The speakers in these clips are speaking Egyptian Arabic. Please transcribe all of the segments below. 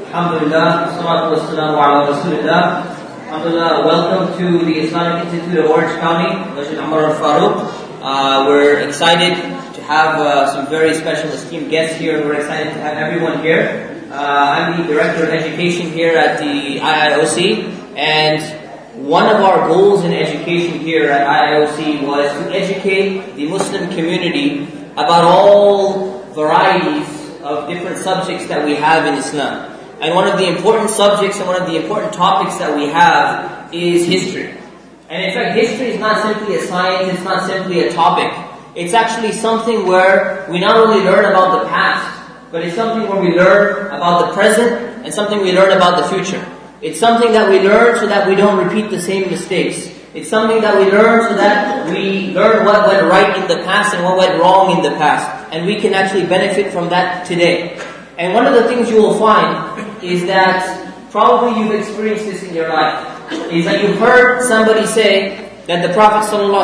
Alhamdulillah, salatu wassalamu ala rasulillah. Alhamdulillah, welcome to the Islamic Institute of Orange County, Masjid Amar al-Faruq. Uh, we're excited to have uh, some very special esteemed guests here. We're excited to have everyone here. Uh, I'm the Director of Education here at the IIOC, and one of our goals in education here at IIOC was to educate the Muslim community about all varieties of different subjects that we have in Islam. And one of the important subjects and one of the important topics that we have is history. And in fact, history is not simply a science, it's not simply a topic. It's actually something where we not only learn about the past, but it's something where we learn about the present and something we learn about the future. It's something that we learn so that we don't repeat the same mistakes. It's something that we learn so that we learn what went right in the past and what went wrong in the past. And we can actually benefit from that today. And one of the things you will find is that probably you've experienced this in your life. Is that you've heard somebody say that the Prophet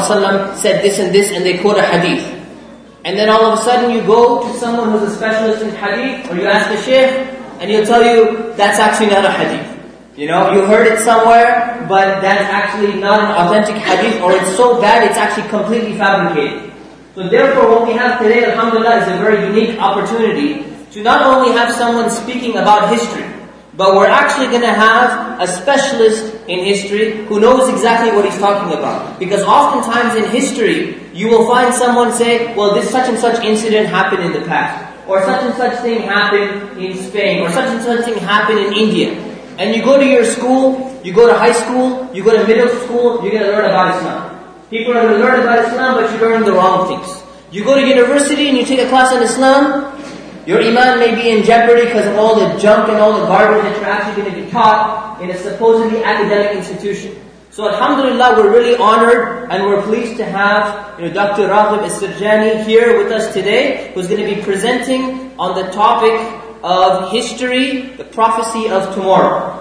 ﷺ said this and this and they quote a hadith. And then all of a sudden you go to someone who's a specialist in hadith or you ask the sheikh and he'll tell you that's actually not a hadith. You know, you heard it somewhere, but that's actually not an authentic hadith or it's so bad it's actually completely fabricated. So therefore what we have today, alhamdulillah, is a very unique opportunity to not only have someone speaking about history, but we're actually going to have a specialist in history who knows exactly what he's talking about. Because oftentimes in history, you will find someone say, well, this such and such incident happened in the past. Or such and such thing happened in Spain. Or such and such thing happened in India. And you go to your school, you go to high school, you go to middle school, you're going to learn about Islam. People are going to learn about Islam, but you're learning the wrong things. You go to university and you take a class on Islam, your iman may be in jeopardy because of all the junk and all the garbage that you're actually going to be taught in a supposedly academic institution. So alhamdulillah, we're really honored and we're pleased to have you know, Dr. Raghib Istirjani here with us today, who's going to be presenting on the topic of history, the prophecy of tomorrow.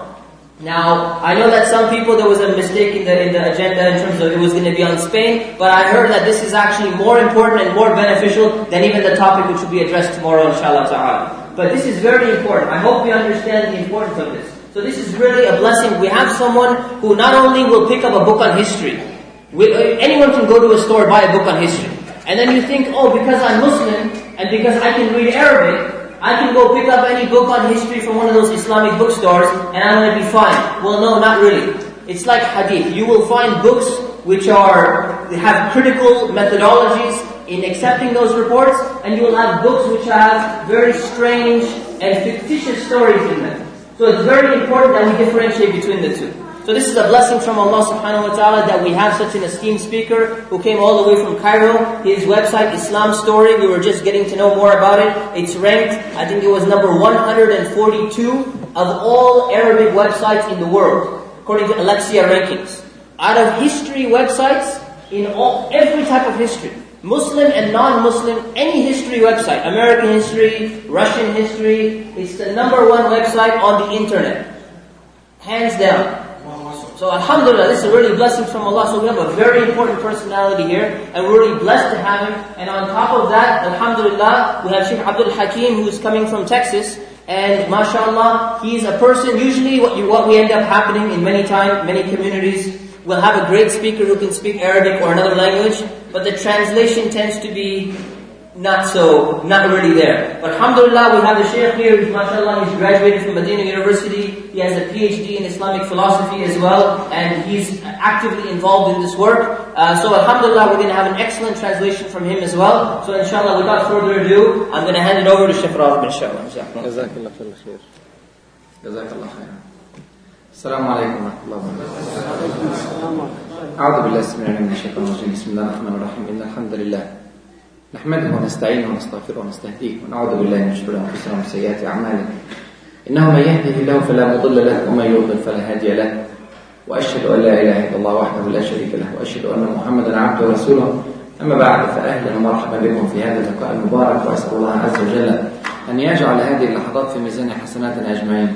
Now, I know that some people, there was a mistake in the, in the agenda in terms of it was going to be on Spain, but I heard that this is actually more important and more beneficial than even the topic which will be addressed tomorrow, inshallah ta'ala. But this is very important. I hope we understand the importance of this. So this is really a blessing. We have someone who not only will pick up a book on history, we, anyone can go to a store, buy a book on history. And then you think, oh, because I'm Muslim, and because I can read Arabic, I can go pick up any book on history from one of those Islamic bookstores and I'm going to be fine. Well, no, not really. It's like hadith. You will find books which are, they have critical methodologies in accepting those reports and you will have books which have very strange and fictitious stories in them. So it's very important that we differentiate between the two. So this is a blessing from Allah subhanahu wa ta'ala that we have such an esteemed speaker who came all the way from Cairo. His website, Islam Story, we were just getting to know more about it. It's ranked, I think it was number 142 of all Arabic websites in the world, according to Alexia rankings. Out of history websites, in all, every type of history, Muslim and non-Muslim, any history website, American history, Russian history, it's the number one website on the internet. Hands down. So Alhamdulillah, this is a really blessing from Allah. So we have a very important personality here, and we're really blessed to have him. And on top of that, Alhamdulillah, we have Sheikh Abdul Hakim who's coming from Texas. And mashallah, he's a person, usually what, you, what we end up happening in many times, many communities, we'll have a great speaker who can speak Arabic or another language, but the translation tends to be not so, not really there. But alhamdulillah, we have the Shaykh here, who's mashallah, he's graduated from Medina University, he has a PhD in Islamic philosophy as well, and he's actively involved in this work. Uh, so alhamdulillah, we're going to have an excellent translation from him as well. So inshallah, without further ado, I'm going to hand it over to Shaykh Rahab inshallah. جزاك الله خير خير جزاك الله خير السلام عليكم ورحمة الله وبركاته أعوذ بالله السميع العليم من الشيطان الرجيم بسم الله الرحمن الرحيم إن الحمد لله نحمده ونستعينه ونستغفره ونستهديه ونعوذ بالله من شرور انفسنا ومن سيئات اعمالنا انه من يهده الله فلا مضل له ومن يضلل فلا هادي له واشهد ان لا اله الا الله وحده لا شريك له واشهد ان محمدا عبده ورسوله اما بعد فاهلا ومرحبا بكم في هذا اللقاء المبارك واسال الله عز وجل ان يجعل هذه اللحظات في ميزان حسناتنا اجمعين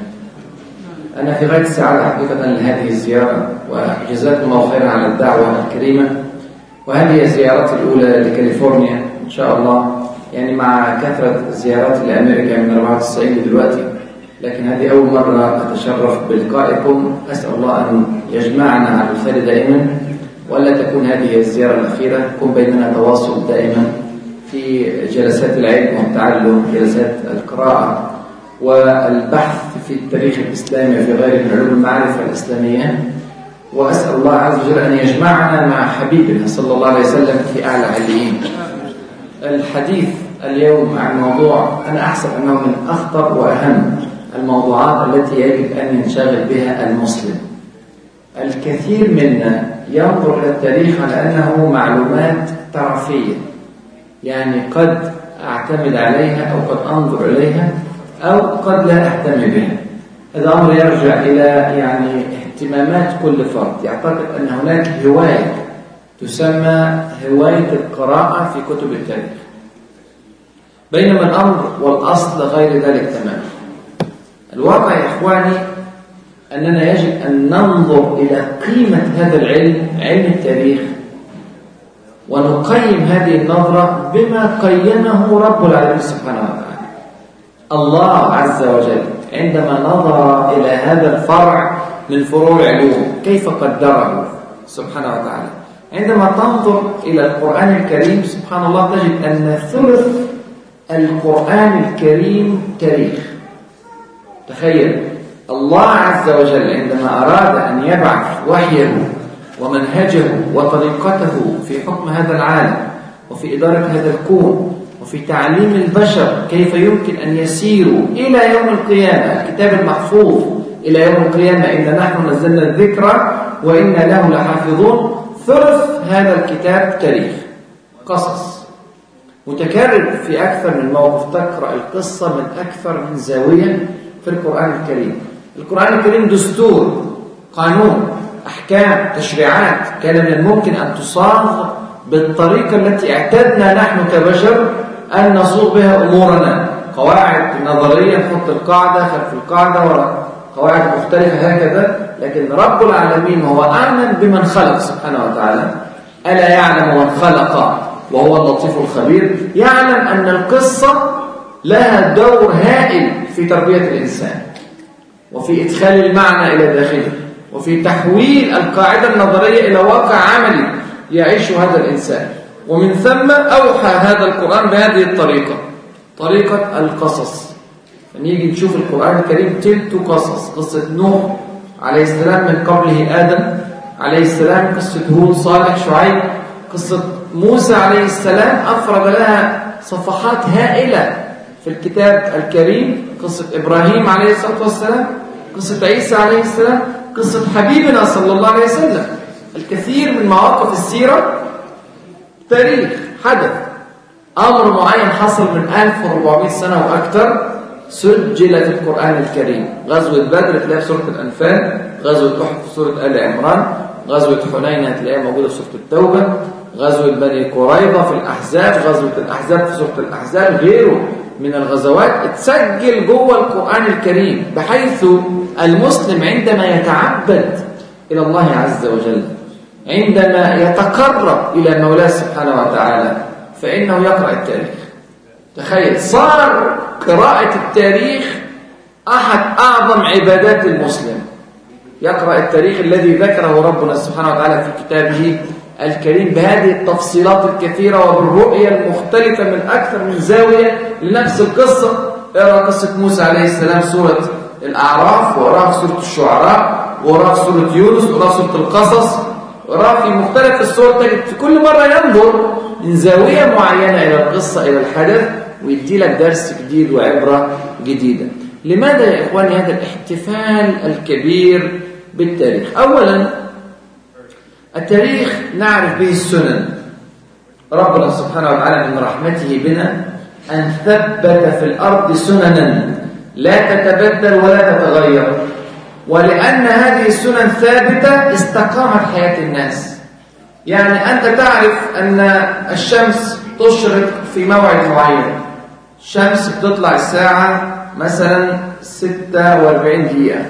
انا في غايه السعاده حقيقه لهذه الزياره وجزاكم الله خيرا على الدعوه الكريمه وهذه زيارتي الاولى لكاليفورنيا ان شاء الله يعني مع كثرة زياراتي لأمريكا من 94 دلوقتي لكن هذه أول مرة أتشرف بلقائكم أسأل الله أن يجمعنا على الخير دائما ولا تكون هذه الزيارة الأخيرة يكون بيننا تواصل دائما في جلسات العلم والتعلم جلسات القراءة والبحث في التاريخ الإسلامي وفي غيره من علوم المعرفة الإسلامية وأسأل الله عز وجل أن يجمعنا مع حبيبنا صلى الله عليه وسلم في أعلى عليين الحديث اليوم عن موضوع أنا أحسب أنه من أخطر وأهم الموضوعات التي يجب أن ينشغل بها المسلم الكثير منا ينظر إلى التاريخ على أنه معلومات طرفية يعني قد أعتمد عليها أو قد أنظر إليها أو قد لا أهتم بها هذا أمر يرجع إلى يعني اهتمامات كل فرد يعتقد أن هناك هواية تسمى هواية القراءة في كتب التاريخ بينما الأمر والأصل غير ذلك تماما الواقع يا إخواني أننا يجب أن ننظر إلى قيمة هذا العلم علم التاريخ ونقيم هذه النظرة بما قيمه رب العالمين سبحانه وتعالى الله عز وجل عندما نظر إلى هذا الفرع من فروع العلوم كيف قدره سبحانه وتعالى عندما تنظر إلى القرآن الكريم سبحان الله تجد أن ثلث القرآن الكريم تاريخ تخيل الله عز وجل عندما أراد أن يبعث وحيه ومنهجه وطريقته في حكم هذا العالم وفي إدارة هذا الكون وفي تعليم البشر كيف يمكن أن يسيروا إلى يوم القيامة الكتاب المحفوظ إلى يوم القيامة إن نحن نزلنا الذكر وإن له لحافظون ثلث هذا الكتاب تاريخ قصص متكرر في أكثر من موقف تقرأ القصة من أكثر من زاوية في القرآن الكريم القرآن الكريم دستور قانون أحكام تشريعات كان من الممكن أن تصاغ بالطريقة التي اعتدنا نحن كبشر أن نصوغ بها أمورنا قواعد نظرية نحط القاعدة خلف القاعدة وراء قواعد مختلفة هكذا لكن رب العالمين هو أعلم بمن خلق سبحانه وتعالى ألا يعلم من خلق وهو اللطيف الخبير يعلم أن القصة لها دور هائل في تربية الإنسان وفي إدخال المعنى إلى داخله وفي تحويل القاعدة النظرية إلى واقع عملي يعيش هذا الإنسان ومن ثم أوحى هذا القرآن بهذه الطريقة طريقة القصص نيجي نشوف القرآن الكريم تلت قصص قصة نوح عليه السلام من قبله آدم عليه السلام قصة هود صالح شعيب قصة موسى عليه السلام أفرد لها صفحات هائلة في الكتاب الكريم قصة إبراهيم عليه الصلاة والسلام قصة عيسى عليه السلام قصة حبيبنا صلى الله عليه وسلم الكثير من مواقف السيرة تاريخ حدث أمر معين حصل من 1400 سنة وأكثر سجل في القرآن الكريم غزوة بدر تلاقيها في سورة الأنفال غزوة أحد في سورة آل عمران غزوة حنين هتلاقيها موجودة في سورة التوبة غزوة بني قريظة في الأحزاب غزوة الأحزاب في سورة الأحزاب غيره من الغزوات اتسجل جوه القرآن الكريم بحيث المسلم عندما يتعبد إلى الله عز وجل عندما يتقرب إلى مولاه سبحانه وتعالى فإنه يقرأ التاريخ تخيل صار قراءة التاريخ أحد أعظم عبادات المسلم يقرأ التاريخ الذي ذكره ربنا سبحانه وتعالى في كتابه الكريم بهذه التفصيلات الكثيرة وبالرؤية المختلفة من أكثر من زاوية لنفس القصة اقرأ قصة موسى عليه السلام سورة الأعراف وراها سورة الشعراء وراها سورة يونس وراها سورة القصص وراها في مختلف السور تجد في كل مرة ينظر من زاوية معينة إلى القصة إلى الحدث ويدي لك درس جديد وعبرة جديدة لماذا يا إخواني هذا الاحتفال الكبير بالتاريخ أولا التاريخ نعرف به السنن ربنا سبحانه وتعالى من رحمته بنا أن ثبت في الأرض سننا لا تتبدل ولا تتغير ولأن هذه السنن ثابتة استقامت حياة الناس يعني أنت تعرف أن الشمس تشرق في موعد معين الشمس بتطلع الساعة مثلا 46 دقيقة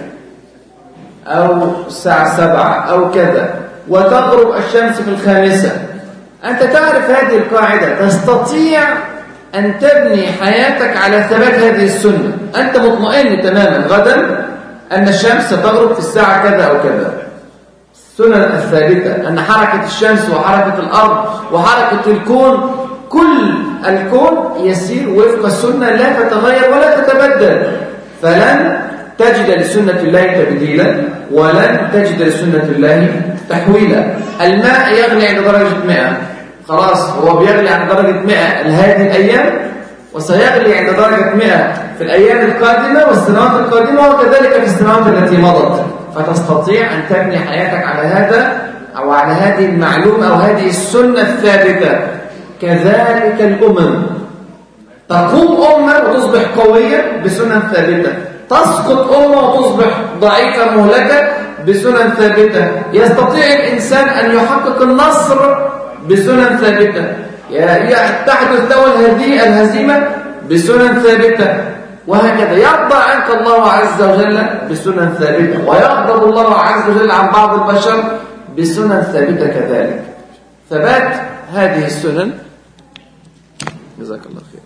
أو الساعة 7 أو كذا وتغرب الشمس في الخامسة أنت تعرف هذه القاعدة تستطيع أن تبني حياتك على ثبات هذه السنة أنت مطمئن تماما غدا أن الشمس ستغرب في الساعة كذا أو كذا السنن الثابتة أن حركة الشمس وحركة الأرض وحركة الكون كل الكون يسير وفق السنة لا تتغير ولا تتبدل فلن تجد لسنة الله تبديلا ولن تجد لسنة الله تحويلا الماء يغلي عند درجة 100 خلاص هو بيغلي عند درجة 100 لهذه الأيام وسيغلي عند درجة 100 في الأيام القادمة والسنوات القادمة وكذلك في السنوات التي مضت فتستطيع أن تبني حياتك على هذا أو على هذه المعلومة أو هذه السنة الثابتة كذلك الأمم تقوم أمة وتصبح قوية بسنن ثابتة تسقط أمة وتصبح ضعيفة مهلكة بسنن ثابتة يستطيع الإنسان أن يحقق النصر بسنن ثابتة تحدث له هذه الهزيمة بسنن ثابتة وهكذا يرضى عنك الله عز وجل بسنن ثابتة ويغضب الله عز وجل عن بعض البشر بسنن ثابتة كذلك ثبات هذه السنن جزاك الله خير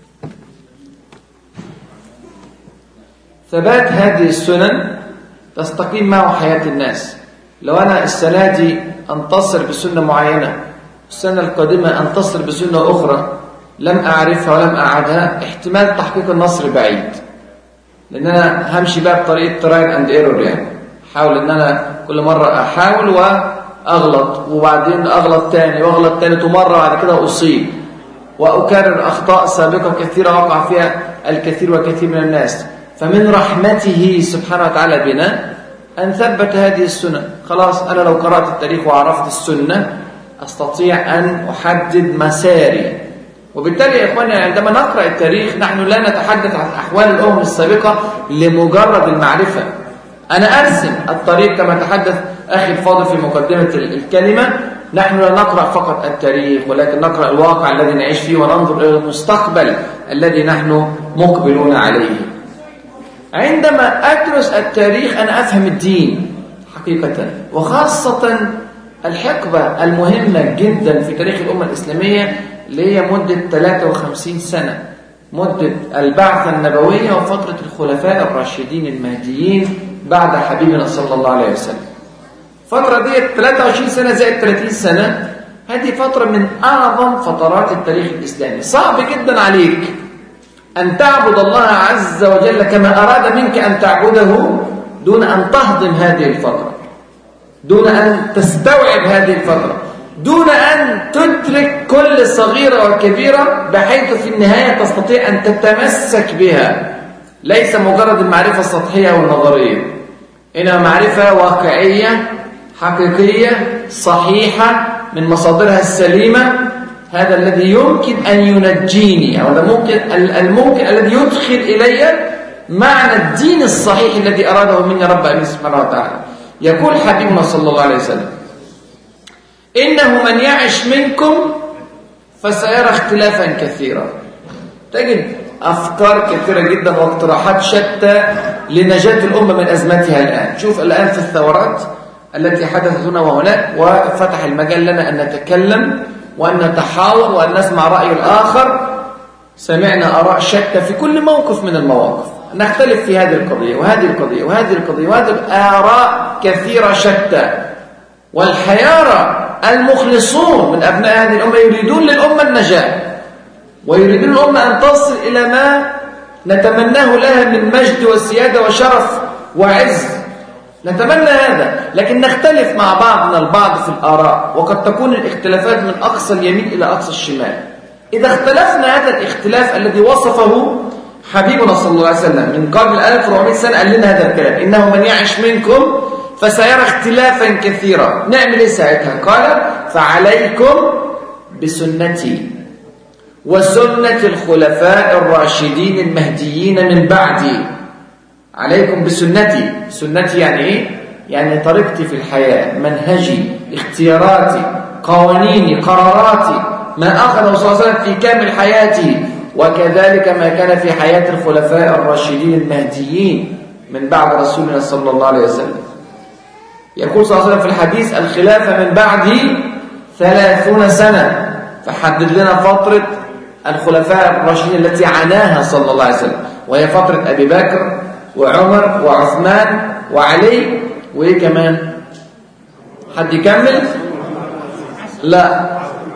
ثبات هذه السنن تستقيم معه حياة الناس لو أنا السنة دي أنتصر بسنة معينة السنة القادمة أنتصر بسنة أخرى لم أعرفها ولم أعدها احتمال تحقيق النصر بعيد لأن أنا همشي بقى بطريقة ترايل أند ايرور يعني حاول أن أنا كل مرة أحاول وأغلط وبعدين أغلط تاني وأغلط تالت ومرة بعد كده أصيب وأكرر أخطاء سابقة كثيرة وقع فيها الكثير وكثير من الناس فمن رحمته سبحانه وتعالى بنا أن ثبت هذه السنة خلاص أنا لو قرأت التاريخ وعرفت السنة أستطيع أن أحدد مساري وبالتالي يا إخواني عندما نقرأ التاريخ نحن لا نتحدث عن أحوال الأمم السابقة لمجرد المعرفة أنا أرسم الطريق كما تحدث أخي الفاضل في مقدمة الكلمة نحن لا نقرأ فقط التاريخ ولكن نقرأ الواقع الذي نعيش فيه وننظر إلى المستقبل الذي نحن مقبلون عليه عندما أدرس التاريخ أنا أفهم الدين حقيقة وخاصة الحقبة المهمة جدا في تاريخ الأمة الإسلامية اللي هي مدة 53 سنة مدة البعثة النبوية وفترة الخلفاء الراشدين المهديين بعد حبيبنا صلى الله عليه وسلم فترة دي 23 سنة زائد 30 سنة هذه فترة من أعظم فترات التاريخ الإسلامي صعب جدا عليك أن تعبد الله عز وجل كما أراد منك أن تعبده دون أن تهضم هذه الفترة دون أن تستوعب هذه الفترة دون أن تدرك كل صغيرة وكبيرة بحيث في النهاية تستطيع أن تتمسك بها ليس مجرد المعرفة السطحية والنظرية إنما معرفة واقعية حقيقية صحيحة من مصادرها السليمة هذا الذي يمكن أن ينجيني أو ممكن الممكن الذي يدخل إلي معنى الدين الصحيح الذي أراده مني رب أمين سبحانه وتعالى يقول حبيبنا صلى الله عليه وسلم إنه من يعش منكم فسيرى اختلافا كثيرا تجد أفكار كثيرة جدا واقتراحات شتى لنجاة الأمة من أزمتها الآن شوف الآن في الثورات التي حدثت هنا وهناك وفتح المجال لنا أن نتكلم وأن نتحاور وأن نسمع رأي الآخر سمعنا آراء شتى في كل موقف من المواقف نختلف في هذه القضية وهذه القضية وهذه القضية وهذه آراء كثيرة شتى والحيارى المخلصون من أبناء هذه الأمة يريدون للأمة النجاة ويريدون الأمة أن تصل إلى ما نتمناه لها من مجد وسيادة وشرف وعز نتمنى هذا لكن نختلف مع بعضنا البعض في الآراء وقد تكون الاختلافات من أقصى اليمين إلى أقصى الشمال إذا اختلفنا هذا الاختلاف الذي وصفه حبيبنا صلى الله عليه وسلم من قبل 1400 سنة قال لنا هذا الكلام إنه من يعش منكم فسيرى اختلافا كثيرا نعمل ايه ساعتها قال فعليكم بسنتي وسنة الخلفاء الراشدين المهديين من بعدي عليكم بسنتي سنتي يعني ايه يعني طريقتي في الحياة منهجي اختياراتي قوانيني قراراتي ما أخذه صلى الله عليه وسلم في كامل حياتي وكذلك ما كان في حياة الخلفاء الراشدين المهديين من بعد رسولنا صلى الله عليه وسلم يقول صلى الله عليه وسلم في الحديث الخلافة من بعدي ثلاثون سنة فحدد لنا فترة الخلفاء الراشدين التي عناها صلى الله عليه وسلم وهي فترة أبي بكر وعمر وعثمان وعلي وإيه كمان حد يكمل لا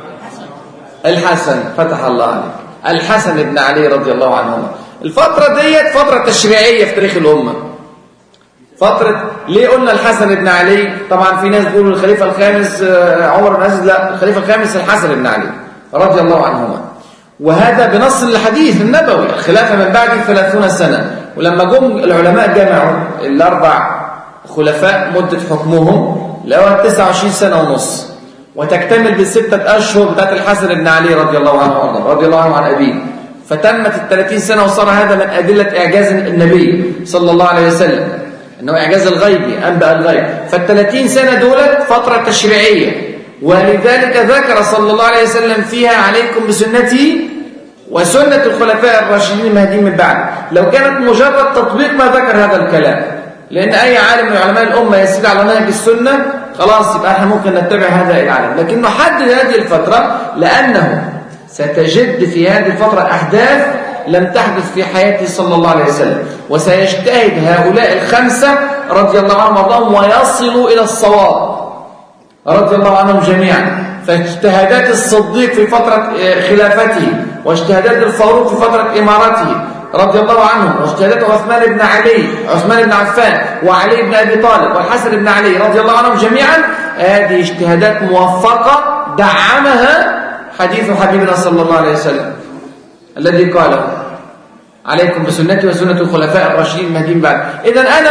الحسن فتح الله عليك الحسن بن علي رضي الله عنهما الفترة ديت فترة تشريعية في تاريخ الأمة فترة ليه قلنا الحسن بن علي طبعا في ناس بيقولوا الخليفة الخامس عمر بن عزيز لا الخليفة الخامس الحسن بن علي رضي الله عنهما وهذا بنص الحديث النبوي الخلافة من بعد 30 سنة ولما جم العلماء جمعوا الأربع خلفاء مدة حكمهم لقوا 29 سنة ونص وتكتمل بالستة أشهر بتاعت الحسن بن علي رضي الله عنه وارضاه رضي الله عنه عن أبيه فتمت ال 30 سنة وصار هذا من أدلة إعجاز النبي صلى الله عليه وسلم أنه إعجاز الغيبي أنبأ الغيب فال 30 سنة دولت فترة تشريعية ولذلك ذكر صلى الله عليه وسلم فيها عليكم بسنتي وسنة الخلفاء الراشدين المهديين من بعد لو كانت مجرد تطبيق ما ذكر هذا الكلام لأن أي عالم من علماء الأمة يسير على نهج السنة خلاص يبقى احنا ممكن نتبع هذا العالم لكنه حدد هذه الفترة لأنه ستجد في هذه الفترة أحداث لم تحدث في حياته صلى الله عليه وسلم وسيجتهد هؤلاء الخمسة رضي الله عنهم وارضاهم ويصلوا إلى الصواب رضي الله عنهم جميعا فاجتهادات الصديق في فترة خلافته واجتهادات الفاروق في فترة إمارته رضي الله عنهم واجتهادات عثمان بن علي عثمان بن عفان وعلي بن أبي طالب والحسن بن علي رضي الله عنهم جميعا هذه اجتهادات موفقة دعمها حديث حبيبنا صلى الله عليه وسلم الذي قاله عليكم بسنتي وسنة الخلفاء الراشدين المهديين بعد إذا أنا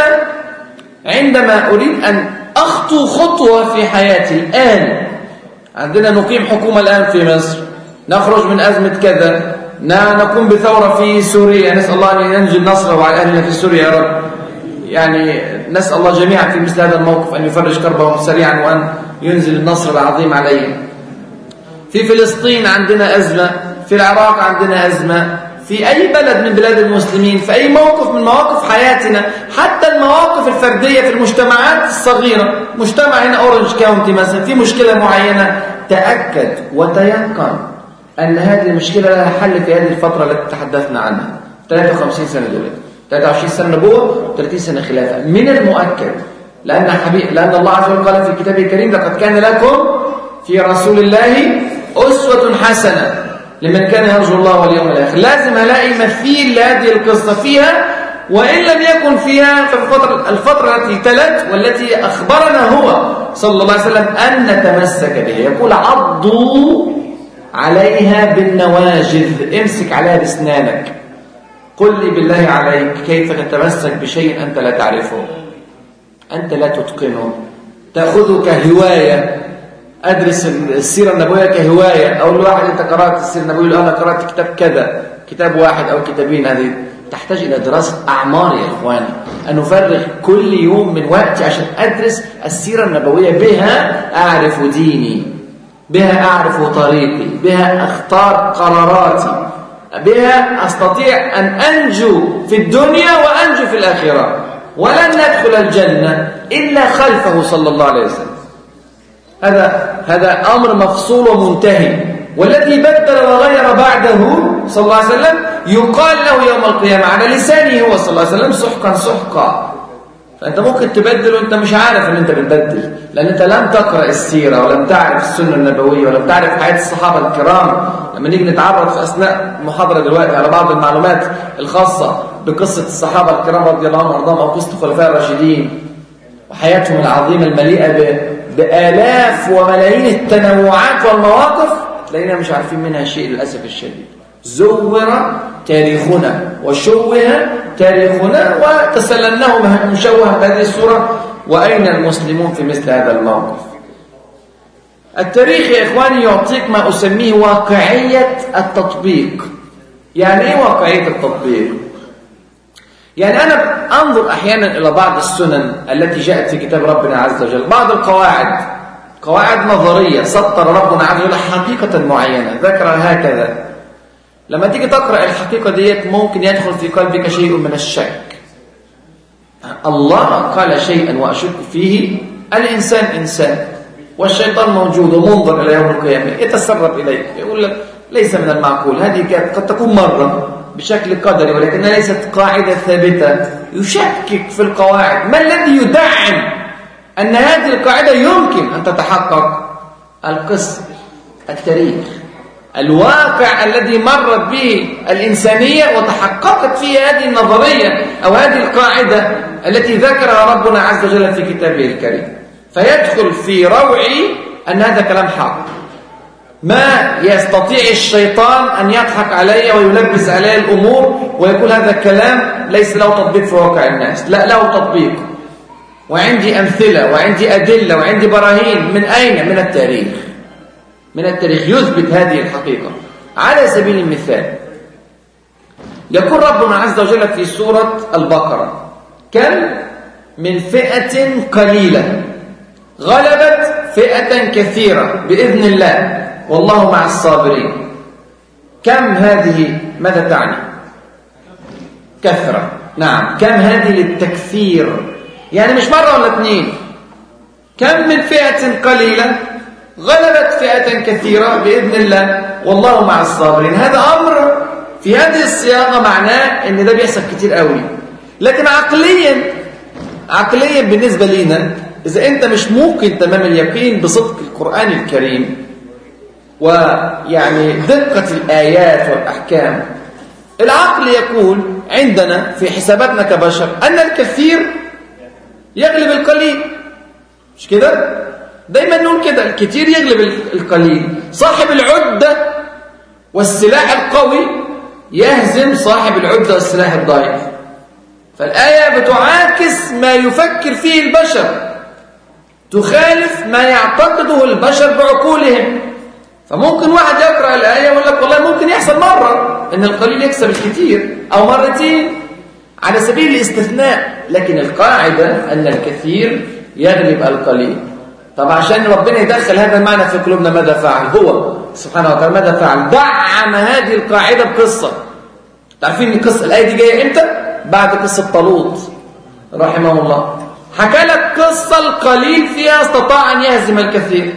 عندما أريد أن أخطو خطوة في حياتي الآن عندنا نقيم حكومة الآن في مصر نخرج من أزمة كذا نقوم بثورة في سوريا نسأل الله أن ينجي النصر وعلى أهلنا في سوريا يا رب يعني نسأل الله جميعا في مثل هذا الموقف أن يفرج كربهم سريعا وأن ينزل النصر العظيم عليهم في فلسطين عندنا أزمة في العراق عندنا أزمة في أي بلد من بلاد المسلمين في أي موقف من مواقف حياتنا حتى المواقف الفردية في المجتمعات الصغيرة مجتمع هنا أورنج كاونتي مثلا في مشكلة معينة تأكد وتيقن أن هذه المشكلة لها حل في هذه الفترة التي تحدثنا عنها 53 سنة دولت 23 سنة نبوة 30 سنة خلافة من المؤكد لأن, حبيب لأن الله عز وجل قال في كتابه الكريم لقد كان لكم في رسول الله أسوة حسنة لمن كان يرجو الله واليوم الآخر لازم ألاقي مثيل لهذه القصة فيها وإن لم يكن فيها فالفترة الفترة التي تلت والتي أخبرنا هو صلى الله عليه وسلم أن نتمسك بها يقول عضوا عليها بالنواجذ امسك عليها باسنانك قل لي بالله عليك كيف تتمسك بشيء أنت لا تعرفه أنت لا تتقنه تأخذه كهواية أدرس السيرة النبوية كهواية أو الواحد أنت قرأت السيرة النبوية أنا قرأت كتاب كذا كتاب واحد أو كتابين هذه تحتاج إلى دراسة أعمار يا إخواني أن أفرغ كل يوم من وقتي عشان أدرس السيرة النبوية بها أعرف ديني بها أعرف طريقي بها أختار قراراتي بها أستطيع أن أنجو في الدنيا وأنجو في الآخرة ولن ندخل الجنة إلا خلفه صلى الله عليه وسلم هذا هذا أمر مفصول ومنتهي والذي بدل وغير بعده صلى الله عليه وسلم يقال له يوم القيامة على لسانه هو صلى الله عليه وسلم سحقا سحقا فأنت ممكن تبدل وأنت مش عارف أن أنت بتبدل لأن أنت لم تقرأ السيرة ولم تعرف السنة النبوية ولم تعرف حياة الصحابة الكرام لما نيجي نتعرض في أثناء المحاضرة دلوقتي على بعض المعلومات الخاصة بقصة الصحابة الكرام رضي الله عنهم وارضاهم أو قصة الخلفاء الراشدين وحياتهم العظيمة المليئة بآلاف وملايين التنوعات والمواقف تلاقينا مش عارفين منها شيء للأسف الشديد زور تاريخنا وشوه تاريخنا وتسللناه مشوه بهذه الصورة وأين المسلمون في مثل هذا الموقف التاريخ يا إخواني يعطيك ما أسميه واقعية التطبيق يعني إيه واقعية التطبيق؟ يعني أنا أنظر أحيانا إلى بعض السنن التي جاءت في كتاب ربنا عز وجل بعض القواعد قواعد نظرية سطر ربنا عز وجل حقيقة معينة ذكرها هكذا لما تيجي تقرأ الحقيقة ديت ممكن يدخل في قلبك شيء من الشك الله قال شيئا وأشك فيه الإنسان إنسان والشيطان موجود ومنظر إلى يوم القيامة يتسرب إليك يقول لك ليس من المعقول هذه قد تكون مرة بشكل قدري ولكنها ليست قاعدة ثابتة يشكك في القواعد ما الذي يدعم أن هذه القاعدة يمكن أن تتحقق القصة التاريخ الواقع الذي مرت به الإنسانية وتحققت فيه هذه النظرية أو هذه القاعدة التي ذكرها ربنا عز وجل في كتابه الكريم فيدخل في روعي أن هذا كلام حق ما يستطيع الشيطان أن يضحك علي ويلبس علي الأمور ويقول هذا الكلام ليس له تطبيق في واقع الناس لا له تطبيق وعندي أمثلة وعندي أدلة وعندي براهين من أين؟ من التاريخ من التاريخ يثبت هذه الحقيقة على سبيل المثال يقول ربنا عز وجل في سورة البقرة كم من فئة قليلة غلبت فئة كثيرة بإذن الله والله مع الصابرين كم هذه ماذا تعني كثرة نعم كم هذه للتكثير يعني مش مرة ولا اثنين كم من فئة قليلة غلبت فئة كثيرة بإذن الله والله مع الصابرين هذا أمر في هذه الصياغة معناه ان ده بيحصل كتير قوي لكن عقليا عقليا بالنسبة لينا إذا أنت مش ممكن تمام اليقين بصدق القرآن الكريم ويعني دقة الآيات والأحكام العقل يقول عندنا في حساباتنا كبشر أن الكثير يغلب القليل مش كده دايما نقول كده الكثير يغلب القليل صاحب العدة والسلاح القوي يهزم صاحب العدة والسلاح الضعيف فالآية بتعاكس ما يفكر فيه البشر تخالف ما يعتقده البشر بعقولهم فممكن واحد يقرأ الآية ويقول لك والله ممكن يحصل مرة إن القليل يكسب الكثير أو مرتين على سبيل الاستثناء لكن القاعدة أن الكثير يغلب القليل طب عشان ربنا يدخل هذا المعنى في قلوبنا ماذا فعل هو سبحانه وتعالى ماذا فعل دعم هذه القاعدة بقصة تعرفين القصة الآية دي جاية إمتى بعد قصة طالوت رحمه الله حكى لك قصة القليل فيها استطاع أن يهزم الكثير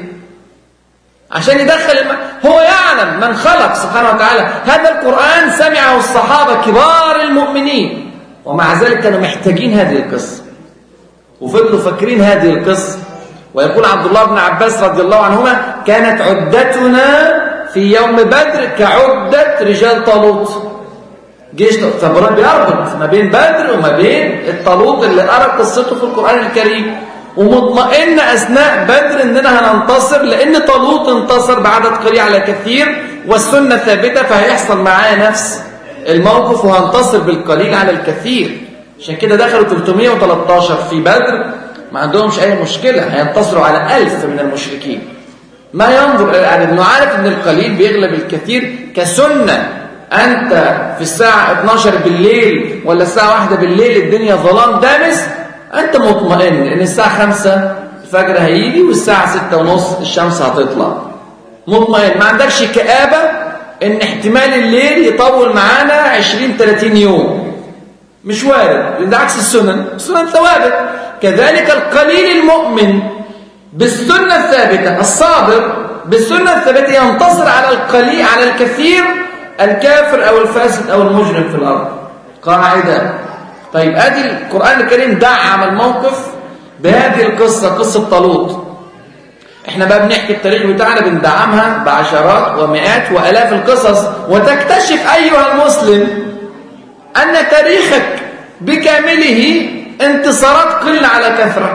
عشان يدخل الم... هو يعلم من خلق سبحانه وتعالى هذا القرآن سمعه الصحابة كبار المؤمنين ومع ذلك كانوا محتاجين هذه القصة وفضلوا فاكرين هذه القصة ويقول عبد الله بن عباس رضي الله عنهما كانت عدتنا في يوم بدر كعدة رجال طالوت جيش فبرد بيربط ما بين بدر وما بين الطالوت اللي قرأ قصته في القرآن الكريم ومطمئن أثناء بدر إننا هننتصر لأن طالوت انتصر بعدد قليل على كثير والسنة ثابتة فهيحصل معايا نفس الموقف وهنتصر بالقليل على الكثير عشان كده دخلوا 313 في بدر ما عندهمش أي مشكلة هينتصروا على ألف من المشركين ما ينظر يعني انه عارف ان القليل بيغلب الكثير كسنة انت في الساعة 12 بالليل ولا الساعة 1 بالليل الدنيا ظلام دامس انت مطمئن ان الساعة 5 الفجر هيجي والساعة 6 ونص الشمس هتطلع مطمئن ما عندكش كآبة ان احتمال الليل يطول معانا 20 30 يوم مش وارد ده عكس السنن السنن ثوابت كذلك القليل المؤمن بالسنة الثابتة الصابر بالسنة الثابتة ينتصر على القليل على الكثير الكافر أو الفاسد أو المجرم في الأرض قاعدة طيب ادي القرآن الكريم دعم الموقف بهذه القصة قصة طالوت احنا بقى بنحكي التاريخ بتاعنا بندعمها بعشرات ومئات وألاف القصص وتكتشف أيها المسلم أن تاريخك بكامله انتصارات قلة على كثرة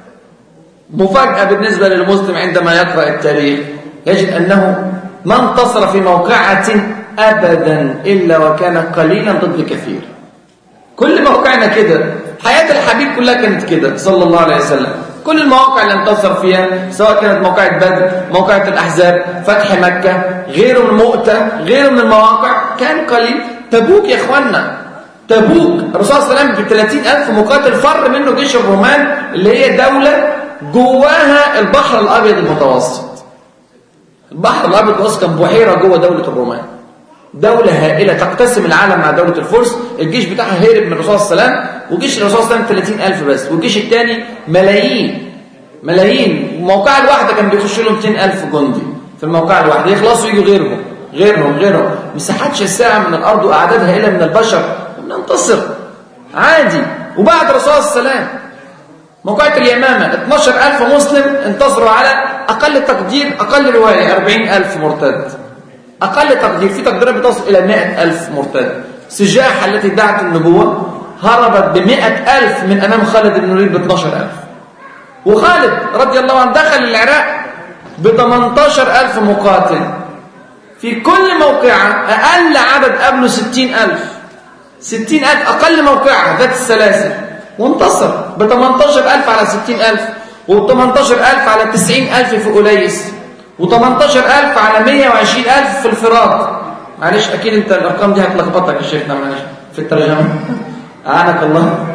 مفاجأة بالنسبة للمسلم عندما يقرأ التاريخ يجد أنه ما انتصر في موقعة أبدا إلا وكان قليلا ضد كثير كل موقعنا كده حياة الحبيب كلها كانت كده صلى الله عليه وسلم كل المواقع اللي انتصر فيها سواء كانت موقعة بدر موقعة الأحزاب فتح مكة غيره من مؤتة غيره من المواقع كان قليل تبوك يا اخوانا تبوك الرسول صلى الله عليه وسلم ب 30000 مقاتل فر منه جيش الرومان اللي هي دولة جواها البحر الأبيض المتوسط البحر الأبيض المتوسط كان بحيرة جوه دولة الرومان دولة هائلة تقتسم العالم مع دولة الفرس الجيش بتاعها هرب من الرسول صلى الله عليه وسلم وجيش الرسول صلى الله عليه وسلم 30000 بس والجيش الثاني ملايين ملايين الموقع الواحدة كان بيخش لهم 200000 جندي في الموقع الواحد يخلصوا يجوا غيرهم غيرهم غيرهم مساحات شاسعة من الأرض وأعدادها إلا من البشر وننتصر عادي وبعد الرسول صلى الله عليه وسلم موقعة اليمامة 12000 مسلم انتصروا على أقل تقدير أقل رواية 40000 مرتد أقل تقدير في تقديرات بتصل إلى 100000 مرتد سجاح التي ادعت النبوة هربت ب ألف من أمام خالد بن الوليد ب 12000 وخالد رضي الله عنه دخل العراق ب 18000 مقاتل في كل موقعة أقل عدد قبله 60000 60000 أقل موقعة ذات السلاسل وانتصر ب 18000 على 60000 و 18000 على 90000 في أوليس و 18000 على 120000 في الفرات معلش أكيد أنت الأرقام دي هتلخبطك يا شيخنا معلش في الترجمة أعانك الله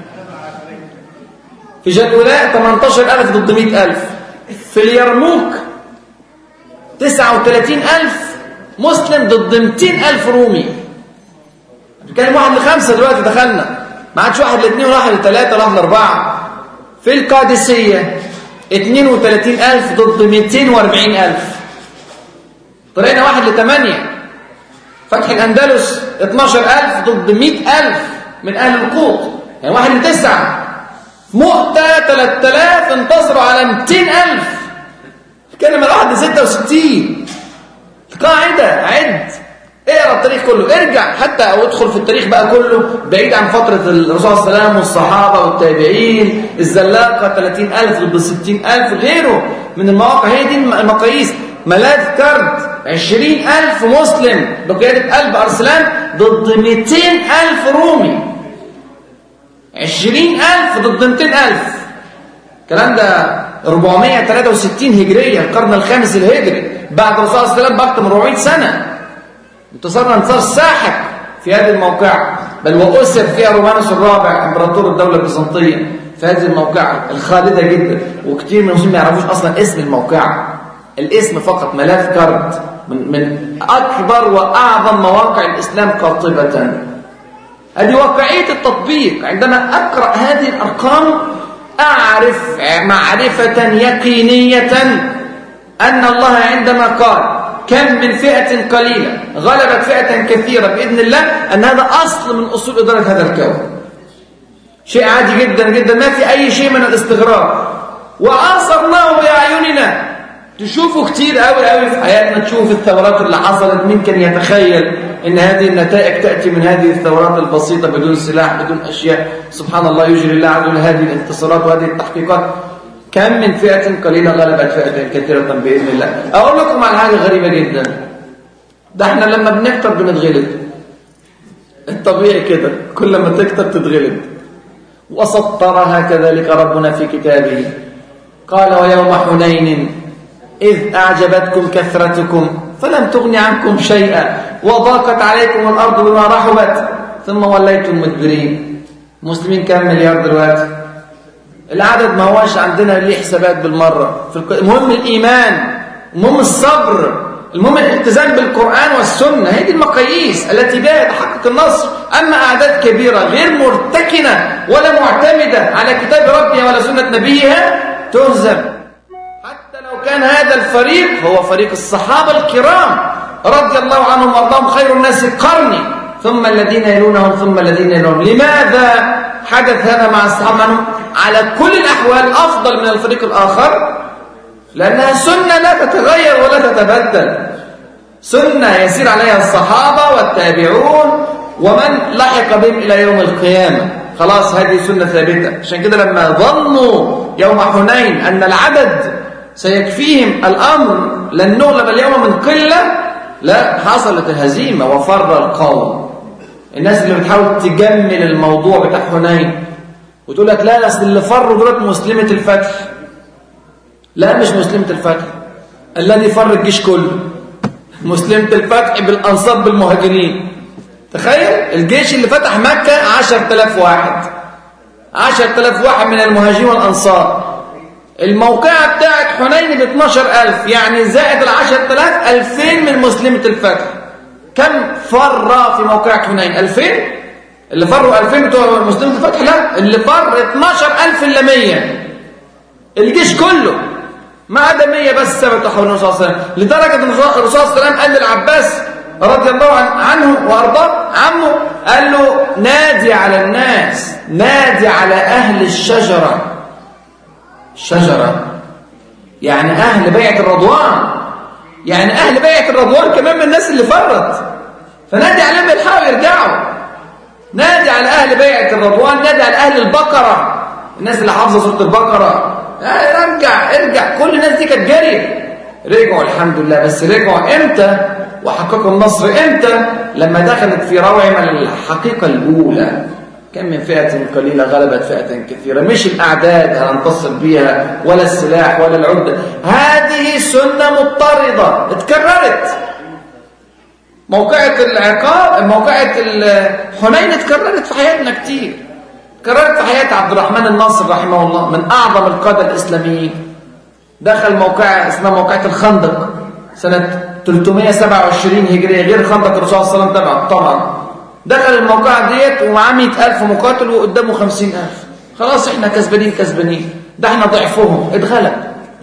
في جدولاء 18000 ضد 100000 في اليرموك 39000 مسلم ضد 200000 رومي بنتكلم واحد لخمسة دلوقتي دخلنا ما عادش واحد لاثنين وواحد لثلاثة وواحد لأربعة في القادسية 32000 ضد 240000 طلعنا واحد لثمانية فتح الأندلس 12000 ضد 100000 من أهل القوط يعني واحد لتسعة مؤتة 3000 انتصروا على 200000 الكلمة الواحد ل 66 القاعدة عد اقرا التاريخ كله ارجع حتى او ادخل في التاريخ بقى كله بعيد عن فترة الرسول صلى الله عليه وسلم والصحابة والتابعين الزلاقة 30000 ضد 60000 غيره من المواقع هي دي المقاييس ملاذ كرد 20000 مسلم بقيادة قلب أرسلان ضد 200000 رومي 20000 ضد 200000 الكلام ده 463 هجرية القرن الخامس الهجري بعد الرسول صلى الله عليه وسلم بأكثر من 400 سنة انتصرنا انتصار ساحق في هذه الموقعة بل وأسر فيها رومانوس الرابع امبراطور الدولة البيزنطية في هذه الموقعة الخالدة جدا وكثير من المسلمين ما يعرفوش أصلا اسم الموقعة الاسم فقط ملاذ كرد من, من أكبر وأعظم مواقع الإسلام قاطبة هذه واقعية التطبيق عندما أقرأ هذه الأرقام أعرف معرفة يقينية أن الله عندما قال كم من فئة قليلة غلبت فئة كثيرة بإذن الله أن هذا أصل من أصول إدارة هذا الكون شيء عادي جدا جدا ما في أي شيء من الاستغراب وعاصرناه بأعيننا تشوفوا كتير قوي قوي في حياتنا تشوف الثورات اللي حصلت مين كان يتخيل ان هذه النتائج تأتي من هذه الثورات البسيطة بدون سلاح بدون أشياء سبحان الله يجري الله عز وجل هذه الانتصارات وهذه التحقيقات كم من فئة قليلة غلبت فئة كثيرة بإذن الله أقول لكم على حاجة غريبة جدا ده احنا لما بنكتر بنتغلب الطبيعي كده كل ما تكتر تتغلب وسطرها كذلك ربنا في كتابه قال ويوم حنين إذ أعجبتكم كثرتكم فلم تغن عنكم شيئا وضاقت عليكم الأرض بما رحبت ثم وليتم مدبرين مسلمين كام مليار دلوقتي العدد ما هواش عندنا ليه حسابات بالمرة المهم الإيمان المهم الصبر المهم الالتزام بالقرآن والسنة هذه المقاييس التي بها يتحقق النصر أما أعداد كبيرة غير مرتكنة ولا معتمدة على كتاب ربها ولا سنة نبيها تهزم حتى لو كان هذا الفريق هو فريق الصحابة الكرام رضي الله عنهم وارضاهم خير الناس قرني ثم الذين يلونهم ثم الذين يلونهم لماذا حدث هذا مع الصحابة عنهم على كل الأحوال أفضل من الفريق الآخر لأنها سنة لا تتغير ولا تتبدل سنة يسير عليها الصحابة والتابعون ومن لحق بهم إلى يوم القيامة خلاص هذه سنة ثابتة عشان كده لما ظنوا يوم حنين أن العدد سيكفيهم الأمر لن نغلب اليوم من قلة لا حصلت الهزيمة وفر القوم الناس اللي بتحاول تجمل الموضوع بتاع حنين وتقول لك لا اصل اللي فروا دولت مسلمة الفتح لا مش مسلمة الفتح الذي فر الجيش كله مسلمة الفتح بالأنصار بالمهاجرين تخيل الجيش اللي فتح مكة عشر تلاف واحد عشر تلاف واحد من المهاجرين والأنصار الموقعة بتاعت حنين ب 12000 يعني زائد ال 10000 2000 من مسلمة الفتح كم فر في موقعة حنين 2000 اللي فروا 2000 بتوع مسلمة الفتح لا اللي فر 12000 الا 100 الجيش كله ما عدا 100 بس ثبتوا حول النبي صلى الله عليه وسلم لدرجة أن الرسول صلى الله عليه وسلم قال للعباس رضي الله عنه وأرضاه عمه قال له نادي على الناس نادي على أهل الشجرة الشجرة يعني أهل بيعة الرضوان يعني أهل بيعة الرضوان كمان من الناس اللي فرت فنادي عليهم يلحقوا يرجعوا نادي على أهل بيعة الرضوان نادي على أهل البقرة الناس اللي حافظة سورة البقرة ارجع ارجع كل الناس دي كانت جري رجعوا الحمد لله بس رجعوا امتى وحققوا النصر امتى لما دخلت في روعهم الحقيقة الأولى كم من فئة قليلة غلبت فئة كثيرة مش الأعداد هننتصر بيها ولا السلاح ولا العدة هذه سنة مضطردة اتكررت موقعة العقاب موقعة حنين اتكررت في حياتنا كتير اتكررت في حياة عبد الرحمن الناصر رحمه الله من أعظم القادة الإسلاميين دخل موقعة اسمها موقعة الخندق سنة 327 هجرية غير خندق الرسول صلى الله عليه وسلم طبعا دخل الموقعة ديت ومعاه 100000 مقاتل وقدامه 50000 خلاص احنا كسبانين كسبانين ده احنا ضعفهم اتغلب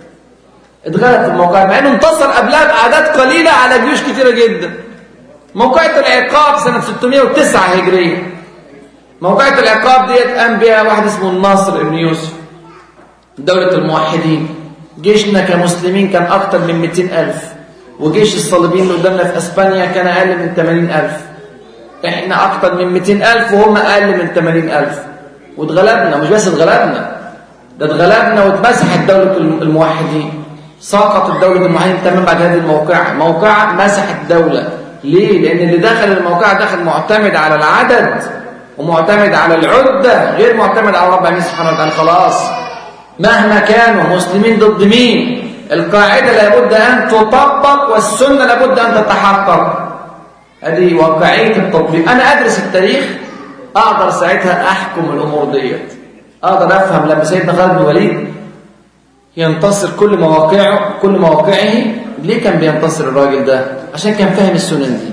اتغلب في الموقعة مع انه انتصر قبلها بأعداد قليلة على جيوش كثيرة جدا موقعة العقاب سنة 609 هجرية موقعة العقاب ديت قام بها واحد اسمه الناصر ابن يوسف دولة الموحدين جيشنا كمسلمين كان أكتر من 200000 وجيش الصليبيين اللي قدامنا في أسبانيا كان أقل من 80000 احنا أكتر من 200000 وهم أقل من 80000 واتغلبنا مش بس اتغلبنا ده اتغلبنا واتمسحت دولة الموحدين سقطت دولة الموحدين تماما بعد هذه الموقعة موقعة مسحت دولة ليه؟ لأن اللي دخل الموقعة دخل معتمد على العدد ومعتمد على العدة غير معتمد على رب العالمين سبحانه وتعالى خلاص مهما كانوا مسلمين ضد مين القاعدة لابد أن تطبق والسنة لابد أن تتحقق هذه واقعية التطبيق أنا أدرس التاريخ أقدر ساعتها أحكم الأمور ديت أقدر أفهم لما سيدنا خالد بن الوليد ينتصر كل مواقعه كل مواقعه ليه كان بينتصر الراجل ده عشان كان فاهم السنن دي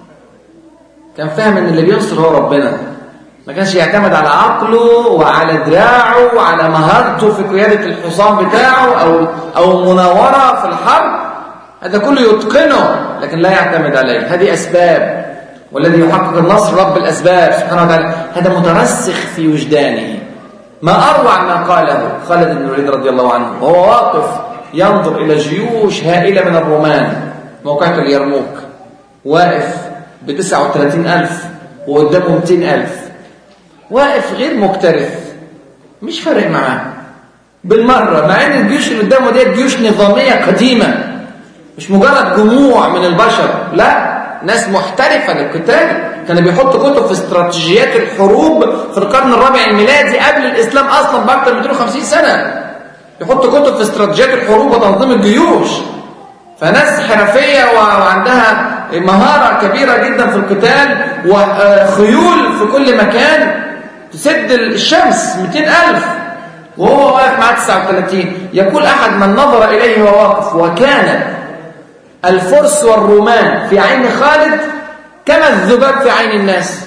كان فاهم ان اللي بينصر هو ربنا ما كانش يعتمد على عقله وعلى دراعه وعلى مهارته في قيادة الحصان بتاعه أو, أو مناورة في الحرب هذا كله يتقنه لكن لا يعتمد عليه هذه أسباب والذي يحقق النصر رب الأسباب سبحانه وتعالى هذا مترسخ في وجدانه ما أروع ما قاله خالد بن الوليد رضي الله عنه وهو واقف ينظر إلى جيوش هائلة من الرومان موقعة اليرموك واقف ب 39000 وقدامه 200000 واقف غير مكترث مش فارق معاه بالمرة مع ان الجيوش اللي قدامه ديت جيوش نظامية قديمة مش مجرد جموع من البشر لا ناس محترفة للقتال كانوا بيحطوا كتب في استراتيجيات الحروب في القرن الرابع الميلادي قبل الإسلام أصلا بأكثر من 250 سنة يحطوا كتب في استراتيجيات الحروب وتنظيم الجيوش فناس حرفية وعندها مهارة كبيرة جدا في القتال وخيول في كل مكان تسد الشمس 200000 وهو واقف معاه 39 يقول أحد من نظر إليه وهو واقف وكان الفرس والرومان في عين خالد كما الذباب في عين الناس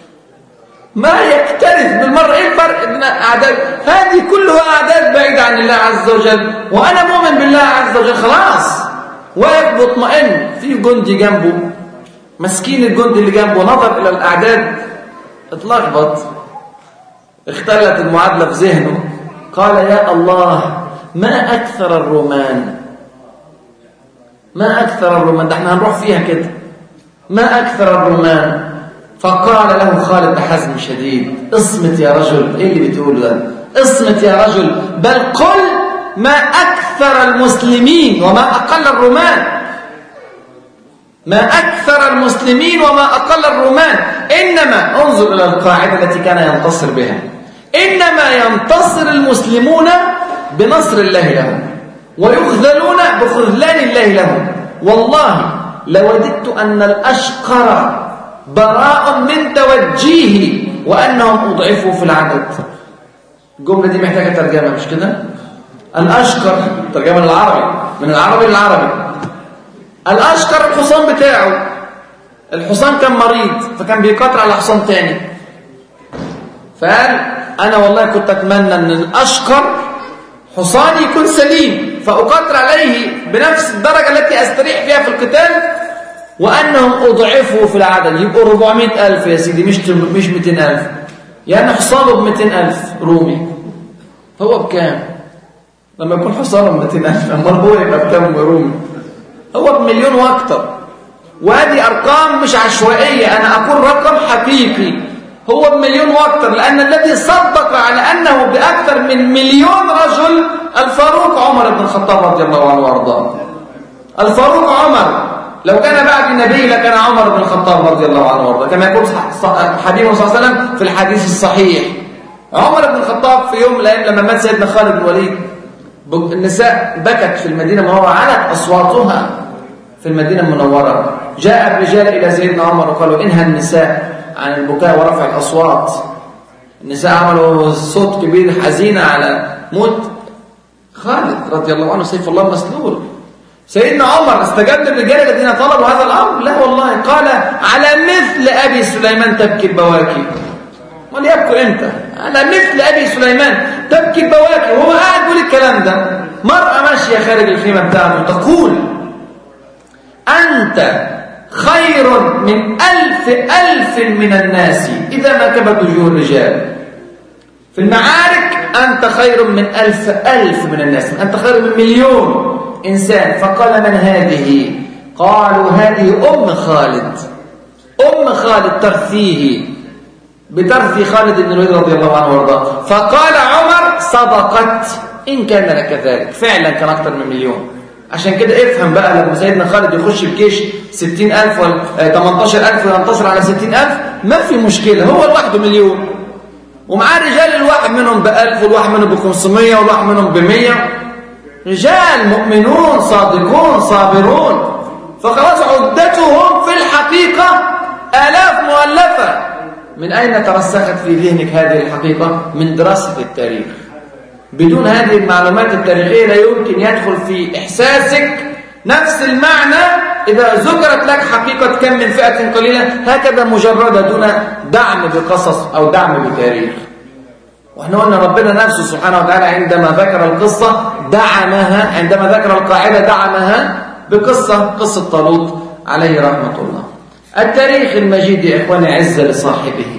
ما يكترث بالمرة ايه الفرق بين اعداد هذه كلها اعداد بعيدة عن الله عز وجل وانا مؤمن بالله عز وجل خلاص واقف مطمئن في جندي جنبه مسكين الجندي اللي جنبه نظر الى الاعداد اتلخبط اختلت المعادلة في ذهنه قال يا الله ما اكثر الرومان ما اكثر الرومان ده احنا هنروح فيها كده ما اكثر الرومان فقال له خالد بحزم شديد اصمت يا رجل ايه اللي بتقوله ده اصمت يا رجل بل قل ما أكثر المسلمين وما أقل الرومان ما أكثر المسلمين وما أقل الرومان إنما انظر إلى القاعدة التي كان ينتصر بها إنما ينتصر المسلمون بنصر الله لهم ويخذلون بخذلان الله لهم والله لوددت أن الأشقر براء من توجيهي وأنهم أضعفوا في العدد الجملة دي محتاجة ترجمة مش كده الأشقر ترجمة للعربي من العربي للعربي الأشقر الحصان بتاعه الحصان كان مريض فكان بيقاتل على حصان تاني فقال أنا والله كنت أتمنى أن الأشقر حصاني يكون سليم فأقاتل عليه بنفس الدرجة التي أستريح فيها في القتال وأنهم أضعفوا في العدد يبقوا 400 ألف يا سيدي مش مش 200 ألف يعني حصانه ب 200 ألف رومي هو بكام؟ لما يكون حصانه ب 200 ألف أمال هو يبقى بكام رومي؟ هو بمليون وأكتر وهذه أرقام مش عشوائية أنا أقول رقم حقيقي هو بمليون واكثر لأن الذي صدق على أنه بأكثر من مليون رجل الفاروق عمر بن الخطاب رضي الله عنه وارضاه الفاروق عمر لو كان بعد النبي لكان عمر بن الخطاب رضي الله عنه وارضاه كما يقول حبيبه صلى الله عليه وسلم في الحديث الصحيح عمر بن الخطاب في يوم من الايام لما مات سيدنا خالد بن الوليد النساء بكت في المدينه المنوره علت اصواتها في المدينه المنوره جاء الرجال الى سيدنا عمر وقالوا انهى النساء عن البكاء ورفع الأصوات النساء عملوا صوت كبير حزينة على موت خالد رضي الله عنه سيف الله مسلول سيدنا عمر استجاب للرجال الذين طلبوا هذا الأمر لا والله قال على مثل أبي سليمان تبكي البواكي وليبكوا أنت على مثل أبي سليمان تبكي البواكي وهو قاعد يقول الكلام ده مرأة ماشية خارج الخيمة بتاعته تقول أنت خير من ألف ألف من الناس إذا ما كبت وجوه الرجال في المعارك أنت خير من ألف ألف من الناس أنت خير من مليون إنسان فقال من هذه قالوا هذه أم خالد أم خالد ترثيه بترثي خالد بن الوليد رضي الله عنه وارضاه فقال عمر صدقت إن كان لك ذلك فعلا كان أكثر من مليون عشان كده افهم بقى لما سيدنا خالد يخش بجيش 60000 ولا 18000 وينتصر على 60000 ما في مشكلة هو لوحده مليون ومعاه رجال الواحد منهم ب 1000 والواحد منهم ب 500 والواحد منهم ب 100 رجال مؤمنون صادقون صابرون فخلاص عدتهم في الحقيقة آلاف مؤلفة من أين ترسخت في ذهنك هذه الحقيقة؟ من دراسة التاريخ بدون هذه المعلومات التاريخية لا يمكن يدخل في إحساسك نفس المعنى إذا ذكرت لك حقيقة كم من فئة قليلة هكذا مجردة دون دعم بقصص أو دعم بتاريخ واحنا قلنا ربنا نفسه سبحانه وتعالى عندما ذكر القصة دعمها عندما ذكر القاعدة دعمها بقصة قصة طالوت عليه رحمة الله التاريخ المجيد يا إخواني عزة لصاحبه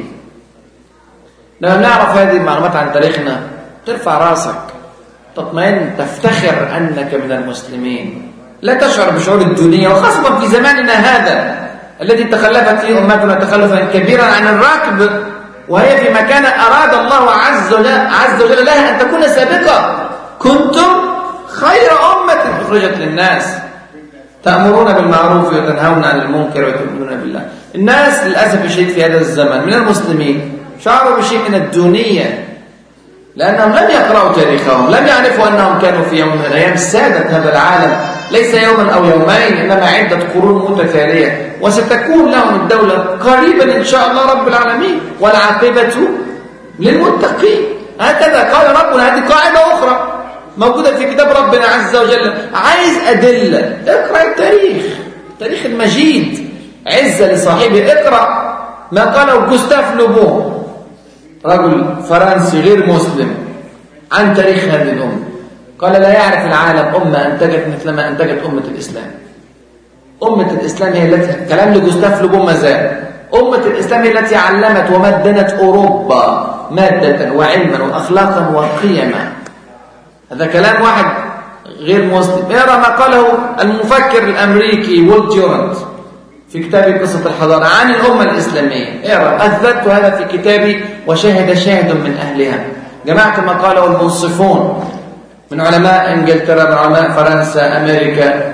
لما نعرف هذه المعلومات عن تاريخنا ترفع راسك تطمئن تفتخر أنك من المسلمين لا تشعر بشعور الدنيا وخاصة في زماننا هذا الذي تخلفت فيه أمتنا تخلفا كبيرا عن الراكب وهي في مكان أراد الله عز وجل, عز وجل لها أن تكون سابقة كنتم خير أمة أخرجت للناس تأمرون بالمعروف وتنهون عن المنكر وتؤمنون بالله الناس للأسف الشديد في هذا الزمن من المسلمين شعروا بشيء من الدونية لأنهم لم يقرأوا تاريخهم لم يعرفوا أنهم كانوا في يوم من الأيام سادة هذا العالم ليس يوما أو يومين إنما عدة قرون متتالية وستكون لهم الدولة قريبا إن شاء الله رب العالمين والعاقبة للمتقين هكذا قال ربنا هذه قاعدة أخرى موجودة في كتاب ربنا عز وجل عايز أدلة اقرأ التاريخ التاريخ المجيد عزة لصاحبه اقرأ ما قاله جوستاف لوبون رجل فرنسي غير مسلم عن تاريخ هذه الأمة قال لا يعرف العالم أمة أنتجت مثل ما أنتجت أمة الإسلام أمة الإسلام هي التي كلام لجوستاف لوبون مازال أمة الإسلام هي التي علمت ومدنت أوروبا مادة وعلما وأخلاقا وقيما هذا كلام واحد غير مسلم اقرا ما قاله المفكر الأمريكي وولت جورنت في كتابي قصة الحضارة عن الأمة الإسلامية اقرأ أثبت هذا في كتابي وشاهد شاهد من أهلها جمعت ما قاله المنصفون من علماء إنجلترا من علماء فرنسا أمريكا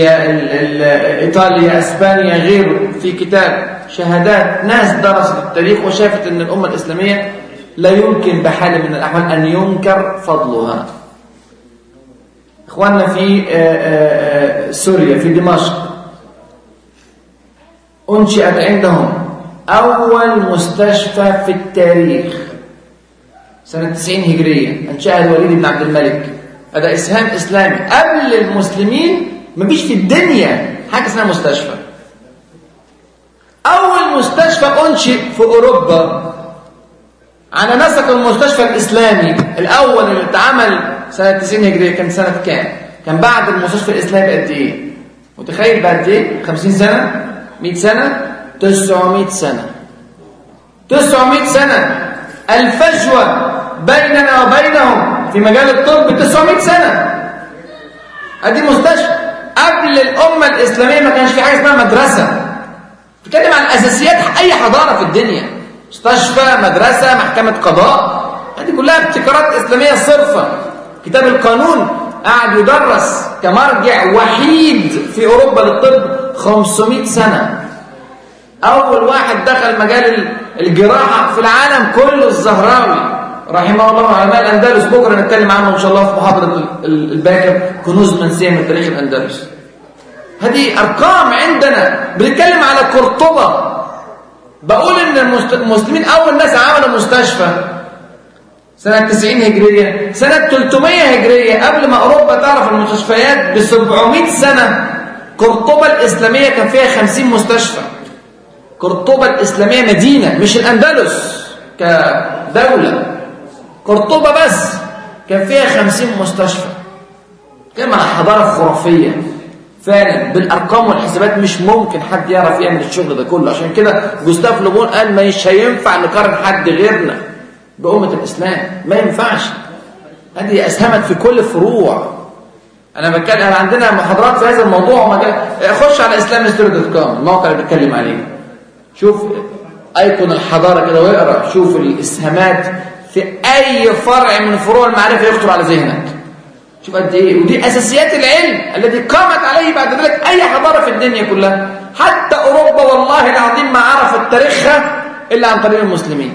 إيطاليا أسبانيا غيره في كتاب شهادات ناس درست التاريخ وشافت أن الأمة الإسلامية لا يمكن بحال من الأحوال أن ينكر فضلها إخواننا في سوريا في دمشق أنشئت عندهم أول مستشفى في التاريخ سنة 90 هجرية أنشأها الوليد بن عبد الملك هذا إسهام إسلامي قبل المسلمين مفيش في الدنيا حاجة اسمها مستشفى أول مستشفى أنشئ في أوروبا على نسق المستشفى الإسلامي الأول اللي اتعمل سنة 90 هجرية كان سنة كام؟ كان بعد المستشفى الاسلامي قد ايه متخيل بعد ايه 50 سنه 100 سنه 900 سنه 900 سنه الفجوه بيننا وبينهم في مجال الطب 900 سنه ادي مستشفى قبل الامه الاسلاميه ما كانش في حاجه اسمها مدرسه بتتكلم عن اساسيات اي حضاره في الدنيا مستشفى مدرسه محكمه قضاء هذه كلها ابتكارات اسلاميه صرفه كتاب القانون قاعد يدرس كمرجع وحيد في اوروبا للطب 500 سنه اول واحد دخل مجال الجراحه في العالم كله الزهراوي رحمه الله علماء الاندلس بكره نتكلم عنه ان شاء الله في محاضره الباكر كنوز منسيه من تاريخ الاندلس هذه ارقام عندنا بنتكلم على قرطبه بقول ان المسلمين اول ناس عملوا مستشفى سنة 90 هجرية سنة 300 هجرية قبل ما أوروبا تعرف المستشفيات ب 700 سنة قرطبة الإسلامية كان فيها 50 مستشفى قرطبة الإسلامية مدينة مش الأندلس كدولة قرطبة بس كان فيها 50 مستشفى كما حضارة خرافية فعلا بالارقام والحسابات مش ممكن حد يعرف يعمل الشغل ده كله عشان كده جوستاف لوبون قال مش هينفع نقارن حد غيرنا بأمة الإسلام ما ينفعش هذه أسهمت في كل الفروع أنا بتكلم عندنا محاضرات في هذا الموضوع ومجال خش على اسلام دوت كوم الموقع اللي بتكلم عليه شوف ايقون الحضارة كده واقرا شوف الإسهامات في أي فرع من فروع المعرفة يخطر على ذهنك شوف قد ايه ودي اساسيات العلم الذي قامت عليه بعد ذلك اي حضاره في الدنيا كلها حتى اوروبا والله العظيم ما عرفت تاريخها الا عن طريق المسلمين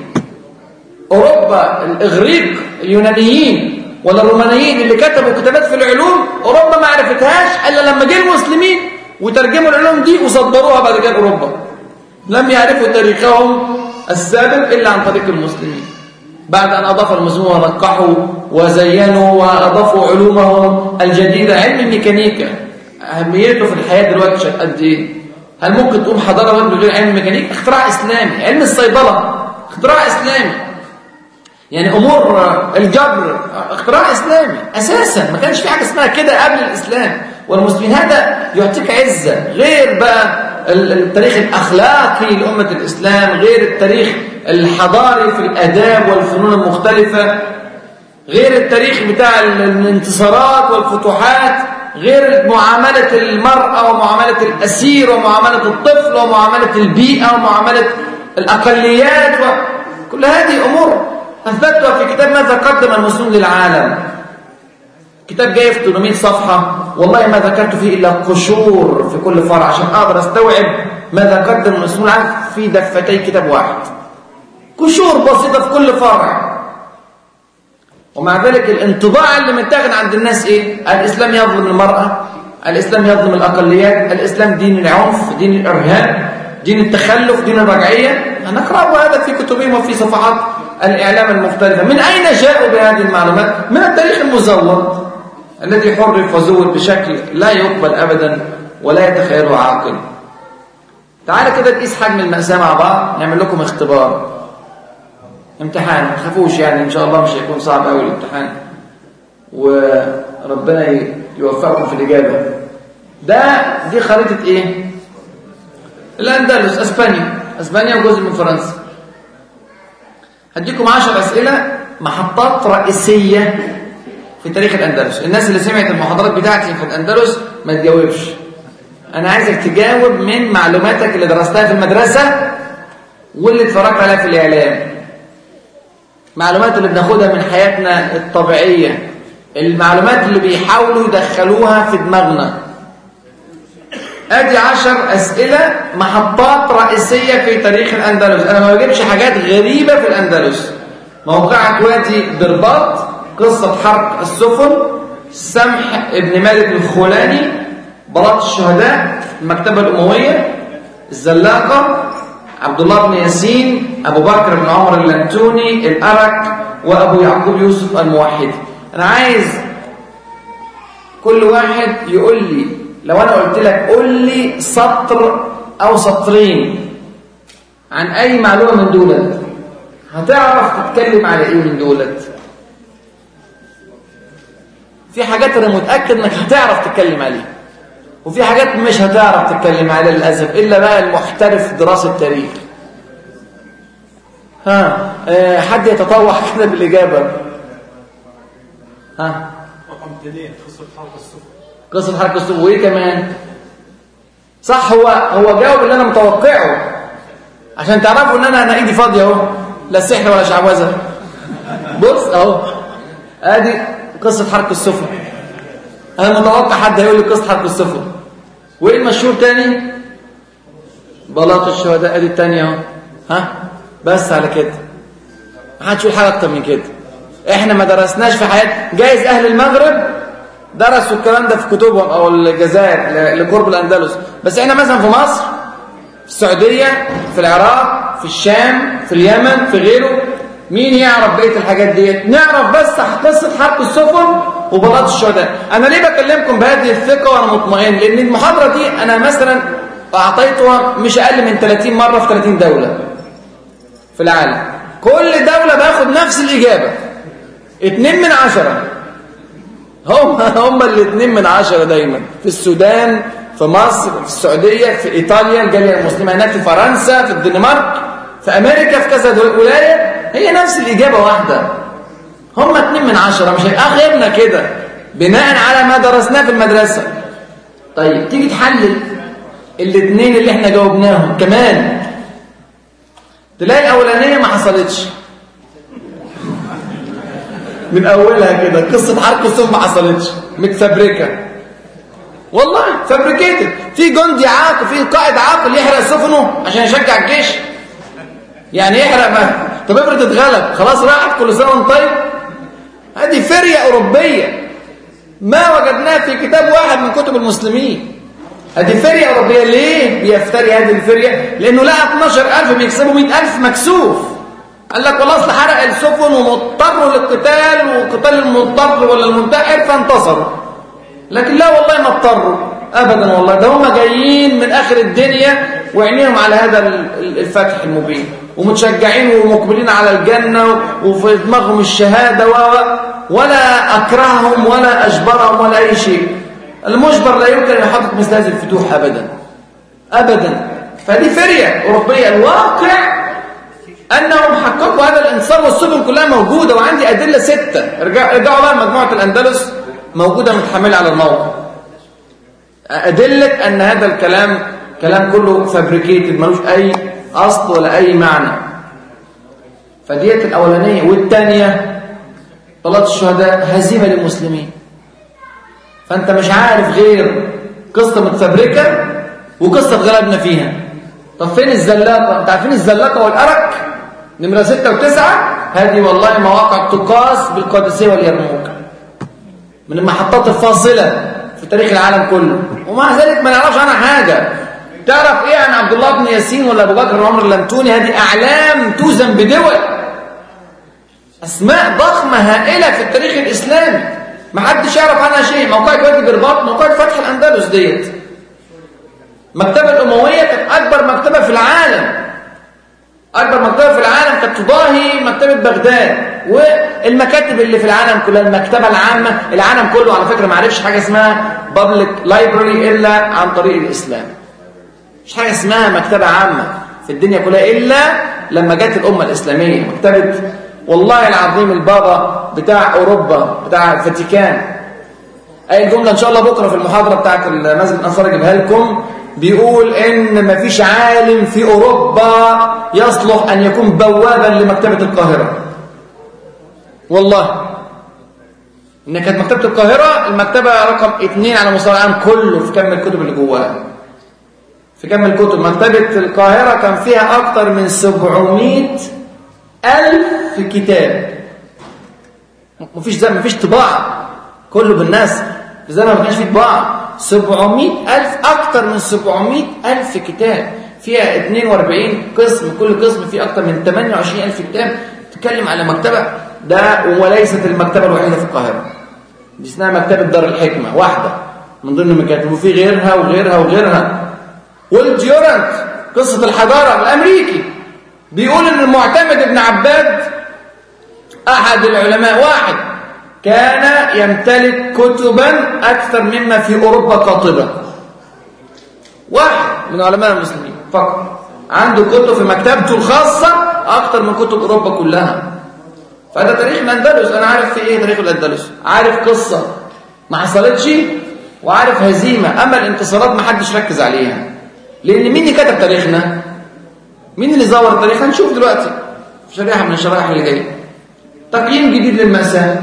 اوروبا الاغريق اليونانيين ولا الرومانيين اللي كتبوا كتابات في العلوم اوروبا ما عرفتهاش الا لما جه المسلمين وترجموا العلوم دي وصدروها بعد كده اوروبا لم يعرفوا تاريخهم السابق الا عن طريق المسلمين بعد أن أضاف المسلمون ونقحوا وزينوا وأضافوا علومهم الجديدة علم الميكانيكا أهميته في الحياة دلوقتي قد إيه هل ممكن تقوم حضارة من غير علم الميكانيكا اختراع إسلامي علم الصيدلة اختراع إسلامي يعني أمور الجبر اختراع إسلامي أساسا ما كانش في حاجة اسمها كده قبل الإسلام والمسلمين هذا يعطيك عزة غير بقى التاريخ الأخلاقي لأمة الإسلام غير التاريخ الحضاري في الأداب والفنون المختلفة غير التاريخ بتاع الانتصارات والفتوحات غير معاملة المرأة ومعاملة الأسير ومعاملة الطفل ومعاملة البيئة ومعاملة الأقليات كل هذه أمور أثبتها في كتاب ماذا قدم المسلمون للعالم كتاب جاي في 800 صفحة والله ما ذكرت فيه إلا قشور في كل فرع عشان أقدر أستوعب ماذا قدم المسلمون في دفتي كتاب واحد قشور بسيطة في كل فرع ومع ذلك الانطباع اللي متاخد عند الناس ايه الاسلام يظلم المرأة الاسلام يظلم الاقليات الاسلام دين العنف دين الارهاب دين التخلف دين الرجعية هنقرأ هذا في كتبهم وفي صفحات الإعلام المختلفة من أين جاءوا بهذه المعلومات؟ من التاريخ المزور الذي حرف وزود بشكل لا يقبل أبدا ولا يتخيله عاقل تعالى كده نقيس حجم المأساة مع بعض نعمل لكم اختبار امتحان ما تخافوش يعني ان شاء الله مش هيكون صعب قوي الامتحان وربنا يوفقكم في الاجابه ده دي خريطه ايه الاندلس اسبانيا اسبانيا وجزء من فرنسا هديكم 10 اسئله محطات رئيسيه في تاريخ الاندلس الناس اللي سمعت المحاضرات بتاعتي في الاندلس ما تجاوبش انا عايزك تجاوب من معلوماتك اللي درستها في المدرسه واللي اتفرجت عليها في الاعلام معلومات اللي بناخدها من حياتنا الطبيعية المعلومات اللي بيحاولوا يدخلوها في دماغنا ادي عشر اسئلة محطات رئيسية في تاريخ الاندلس انا ما بجيبش حاجات غريبة في الاندلس موقعة وادي درباط قصة حرق السفن سمح ابن مالك الخولاني بلاط الشهداء المكتبة الأموية الزلاقة عبد الله بن ياسين أبو بكر بن عمر اللنتوني الأرك وأبو يعقوب يوسف الموحد أنا عايز كل واحد يقول لي لو أنا قلت لك قول لي سطر أو سطرين عن أي معلومة من دولت هتعرف تتكلم على إيه من دولت في حاجات انا متاكد انك هتعرف تتكلم عليها وفي حاجات مش هتعرف تتكلم عليها للاسف الا بقى المحترف في دراسه تاريخ ها آه، حد يتطوع كده بالاجابه ها رقم اثنين قصة حرب السفن قصه حركه السوق وايه كمان صح هو هو جاوب اللي انا متوقعه عشان تعرفوا ان انا انا ايدي فاضيه اهو لا سحر ولا شعوذه بص اهو ادي قصه حركه السفن انا متوقع حد هيقول لي قصه حركه السفن وايه المشهور تاني بلاط الشهداء ادي الثانيه اهو ها بس على كده ما حدش يقول حاجه اكتر من كده احنا ما درسناش في حياتنا جايز اهل المغرب درسوا الكلام ده في كتبهم او الجزائر ل- لقرب الاندلس بس احنا مثلا في مصر في السعوديه في العراق في الشام في اليمن في غيره مين يعرف بقيه الحاجات ديت نعرف بس قصه حرب السفن وبلاط الشهداء انا ليه بكلمكم بهذه الثقه وانا مطمئن لان المحاضره دي انا مثلا اعطيتها مش اقل من 30 مره في 30 دوله في العالم كل دولة باخد نفس الإجابة اتنين من عشرة هم هم الاثنين من عشرة دايما في السودان في مصر في السعودية في إيطاليا الجالية المسلمة هناك في فرنسا في الدنمارك في أمريكا في كذا دول- ولاية هي نفس الإجابة واحدة هم اتنين من عشرة مش هيبقى غيرنا كده بناء على ما درسناه في المدرسة طيب تيجي تحلل الاثنين اللي احنا جاوبناهم كمان تلاقي الاولانيه ما حصلتش من اولها كده قصه حرب السم ما حصلتش متفبركه والله فابريكيتد في جندي عاقل في قائد عاقل يحرق سفنه عشان يشجع الجيش يعني يحرق ما طب افرض اتغلب خلاص راحت كل سنه وانت طيب هذه فريه اوروبيه ما وجدناه في كتاب واحد من كتب المسلمين هذه فرية أوروبية ليه بيفتري هذه الفرية لأنه لقى 12000 بيكسبوا 100000 مكسوف قال لك والله اصل حرق السفن ومضطروا للقتال وقتال المضطر ولا المنتحر فانتصروا لكن لا والله ما اضطروا أبدا والله ده هم جايين من آخر الدنيا وعينيهم على هذا ال- الفتح المبين ومتشجعين ومقبلين على الجنة وفي دماغهم الشهادة و ولا أكرههم ولا أجبرهم ولا أي شيء المجبر لا يمكن أن يحقق مثل هذه الفتوح أبدا أبدا فدي فرية أوروبية الواقع أنهم حققوا هذا الانتصار والسفن كلها موجودة وعندي أدلة ستة ارجع- ارجعوا بقى مجموعة الأندلس موجودة متحملة على الموقع أدلة أن هذا الكلام كلام كله فابريكيتد ملوش أي أصل ولا أي معنى فديت الأولانية والثانية طلات الشهداء هزيمة للمسلمين فأنت مش عارف غير قصة متفبركة وقصة اتغلبنا فيها طب فين الزلاقة؟ أنت عارفين الزلاقة والأرك؟ نمرة ستة وتسعة هذه والله مواقع تقاس بالقادسية واليرموك من المحطات الفاصلة في تاريخ العالم كله ومع ذلك ما نعرفش عنها حاجة تعرف ايه عن عبد الله بن ياسين ولا ابو بكر وعمر اللمتوني هذه اعلام توزن بدول اسماء ضخمة هائلة في التاريخ الاسلامي ما حدش يعرف عنها شيء موقع وادي برباط موقع فتح الاندلس ديت المكتبة الأموية كانت أكبر مكتبة في العالم أكبر مكتبة في العالم كانت تضاهي مكتبة بغداد والمكاتب اللي في العالم كلها المكتبة العامة العالم كله على فكرة ما عرفش حاجة اسمها public library إلا عن طريق الإسلام مش حاجة اسمها مكتبة عامة في الدنيا كلها إلا لما جت الأمة الإسلامية مكتبة والله العظيم البابا بتاع أوروبا بتاع الفاتيكان أي الجملة إن شاء الله بكرة في المحاضرة بتاعت المسجد الأنصار أجيبها لكم بيقول إن مفيش عالم في أوروبا يصلح أن يكون بوابا لمكتبة القاهرة والله إن كانت مكتبة القاهرة المكتبة رقم اثنين على مستوى العالم كله في كم الكتب اللي جواها في كم الكتب مكتبة القاهرة كان فيها أكتر من 700 ألف كتاب مفيش زي مفيش طباعة كله بالناس في زمان ما كانش فيه طباعة 700 ألف أكتر من 700 ألف كتاب فيها 42 قسم كل قسم فيه أكتر من 28 ألف كتاب تتكلم على مكتبة ده وليست المكتبة الوحيدة في القاهرة دي اسمها مكتبة دار الحكمة واحدة من ضمن المكاتب وفي غيرها وغيرها وغيرها والديورنت قصة الحضارة الأمريكي بيقول إن المعتمد ابن عباد أحد العلماء واحد كان يمتلك كتبا أكثر مما في أوروبا قاطبة واحد من علماء المسلمين فقط عنده كتب في مكتبته الخاصة أكثر من كتب أوروبا كلها فهذا تاريخ الأندلس أنا عارف في إيه تاريخ الأندلس عارف قصة ما حصلتش وعارف هزيمة أما الانتصارات ما حدش ركز عليها لأن مين اللي كتب تاريخنا مين اللي زور التاريخ هنشوف دلوقتي في شريحة من الشرائح اللي جايه تقييم جديد للمأساة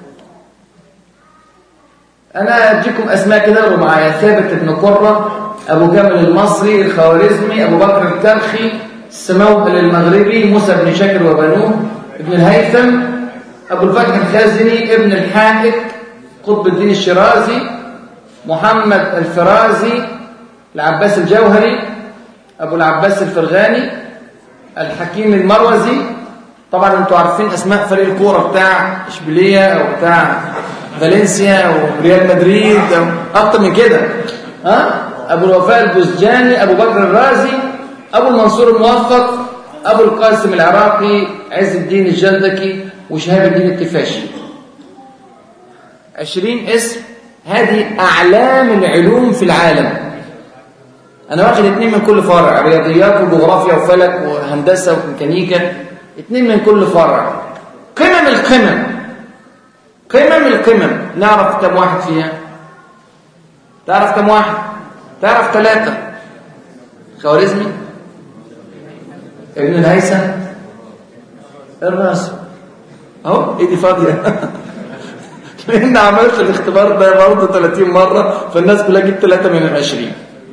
أنا أديكم أسماء كده قولوا معايا ثابت بن قرة أبو جمل المصري الخوارزمي أبو بكر الكرخي السموهل المغربي موسى بن شاكر وبنوه ابن الهيثم أبو الفتح الخازني ابن الحائط قطب الدين الشرازي محمد الفرازي العباس الجوهري أبو العباس الفرغاني الحكيم المروزي طبعا انتوا عارفين اسماء فريق الكوره بتاع اشبيليه او بتاع فالنسيا او ريال مدريد او اكتر من كده ها ابو الوفاء البزجاني ابو بكر الرازي ابو المنصور الموفق ابو القاسم العراقي عز الدين الجندكي وشهاب الدين التفاشي عشرين اسم هذه اعلام العلوم في العالم انا واخد اتنين من كل فرع رياضيات وجغرافيا وفلك وهندسه وميكانيكا اتنين من كل فرع قمم القمم قمم القمم نعرف كم واحد فيها تعرف كم واحد تعرف ثلاثة خوارزمي ابن الهيثم الراس اهو ايدي فاضية لان عملت الاختبار ده برضه 30 مرة فالناس كلها جبت 3 من 20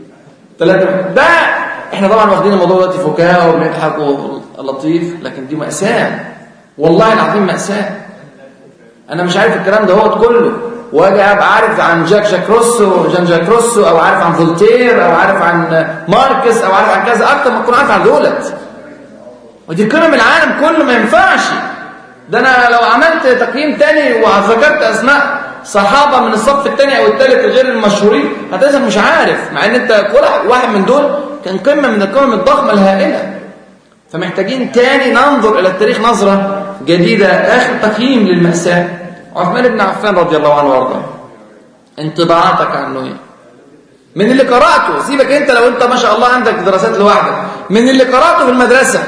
3 ده احنا طبعا واخدين الموضوع دلوقتي فكاهه وبنضحك لطيف لكن دي مأساة والله العظيم مأساة انا مش عارف الكلام ده هو كله واجي ابقى عارف عن جاك جاك روسو جان جاك روسو او عارف عن فولتير او عارف عن ماركس او عارف عن كذا اكتر ما اكون عارف عن دولت ودي قمم العالم كله ما ينفعش ده انا لو عملت تقييم تاني وذكرت اسماء صحابه من الصف الثاني او الثالث غير المشهورين هتظهر مش عارف مع ان انت كل واحد من دول كان قمه من القمم الضخمه الهائله فمحتاجين تاني ننظر إلى التاريخ نظرة جديدة آخر تقييم للمأساة عثمان بن عفان رضي الله عنه وارضاه انطباعاتك عنه ايه من اللي قرأته سيبك انت لو انت ما شاء الله عندك دراسات لوحدك من اللي قرأته في المدرسة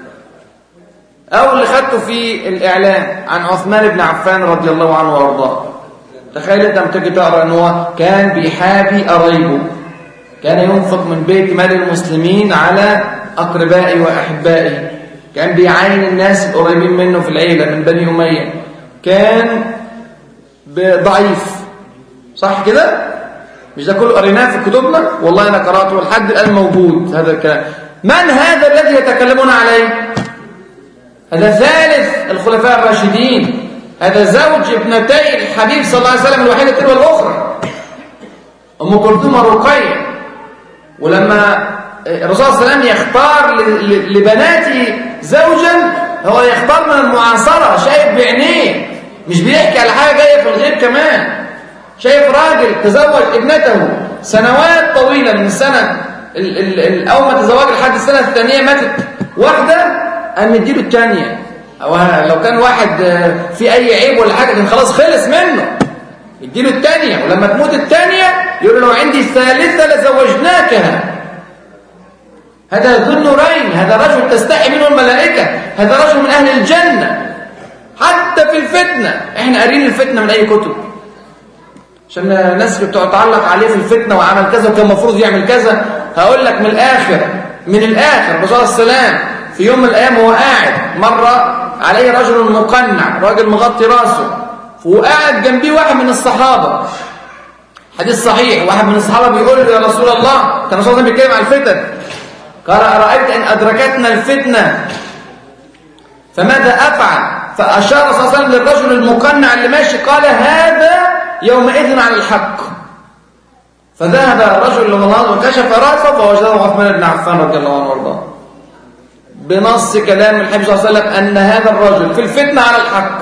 او اللي خدته في الاعلام عن عثمان بن عفان رضي الله عنه وارضاه تخيل انت لما تيجي تقرا ان هو كان بيحابي قرايبه كان ينفق من بيت مال المسلمين على أقربائي وأحبائي كان بيعين الناس القريبين منه في العيلة من بني أمية كان ضعيف صح كده؟ مش ده كله قريناه في كتبنا؟ والله أنا قرأته لحد الآن موجود هذا الكلام من هذا الذي يتكلمون عليه؟ هذا ثالث الخلفاء الراشدين هذا زوج ابنتي الحبيب صلى الله عليه وسلم الوحيدة تلو الأخرى أم كلثوم الرقية ولما الرسول صلى الله عليه وسلم يختار لبناته زوجا هو يختار من المعاصرة شايف بعينيه مش بيحكي على حاجة جاية في الغيب كمان شايف راجل تزوج ابنته سنوات طويلة من السنة أول ما تزوج لحد السنة الثانية ماتت واحدة قام مديله الثانية أو لو كان واحد في أي عيب ولا حاجة كان خلاص خلص منه يديله الثانية ولما تموت الثانية يقول له لو عندي الثالثة لزوجناكها هذا ذو النورين هذا رجل تستحي منه الملائكة هذا رجل من أهل الجنة حتى في الفتنة احنا قارين الفتنة من أي كتب عشان الناس بتعلق عليه في الفتنة وعمل كذا وكان المفروض يعمل كذا هقول لك من الآخر من الآخر الرسول عليه السلام في يوم من الأيام وهو قاعد مرة عليه رجل مقنع راجل مغطي راسه وقاعد جنبيه واحد من الصحابة حديث صحيح واحد من الصحابة بيقول له يا رسول الله كان الرسول بيتكلم عن الفتن قال أرأيت إن أدركتنا الفتنة فماذا أفعل فأشار صلى الله عليه وسلم للرجل المقنع اللي ماشي قال هذا يومئذ على الحق فذهب الرجل لمناظر وكشف رأسه فوجده عثمان بن عفان رضي الله عنه وارضاه بنص كلام الحبيب صلى الله عليه وسلم أن هذا الرجل في الفتنة على الحق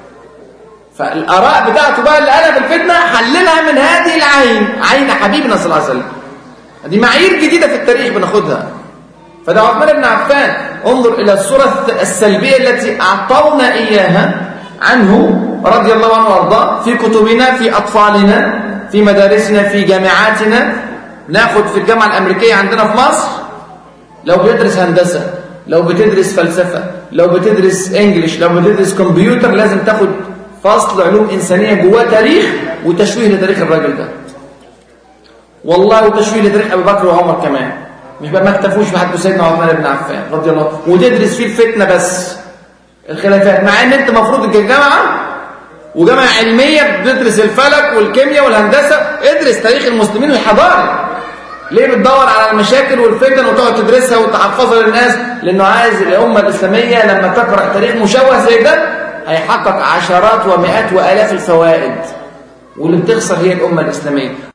فالآراء بتاعته بقى اللي قالها في الفتنة حللها من هذه العين عين حبيبنا صلى الله عليه وسلم دي معايير جديدة في التاريخ بناخدها فده عثمان بن عفان انظر إلى الصورة السلبية التي أعطونا إياها عنه رضي الله عنه وارضاه في كتبنا في أطفالنا في مدارسنا في جامعاتنا ناخد في الجامعة الأمريكية عندنا في مصر لو بتدرس هندسة لو بتدرس فلسفة لو بتدرس انجليش لو بتدرس كمبيوتر لازم تاخد فصل علوم إنسانية جواه تاريخ وتشويه لتاريخ الراجل ده والله وتشويه لتاريخ أبي بكر وعمر كمان مش بقى ما اكتفوش بحد سيدنا عثمان بن عفان رضي الله عنه وتدرس فيه الفتنة بس الخلافات مع ان انت المفروض الجامعة وجامعة علمية بتدرس الفلك والكيمياء والهندسة ادرس تاريخ المسلمين الحضاري ليه بتدور على المشاكل والفتن وتقعد تدرسها وتحفظها للناس لانه عايز الامه الاسلاميه لما تقرا تاريخ مشوه زي ده هيحقق عشرات ومئات والاف الفوائد واللي بتخسر هي الامه الاسلاميه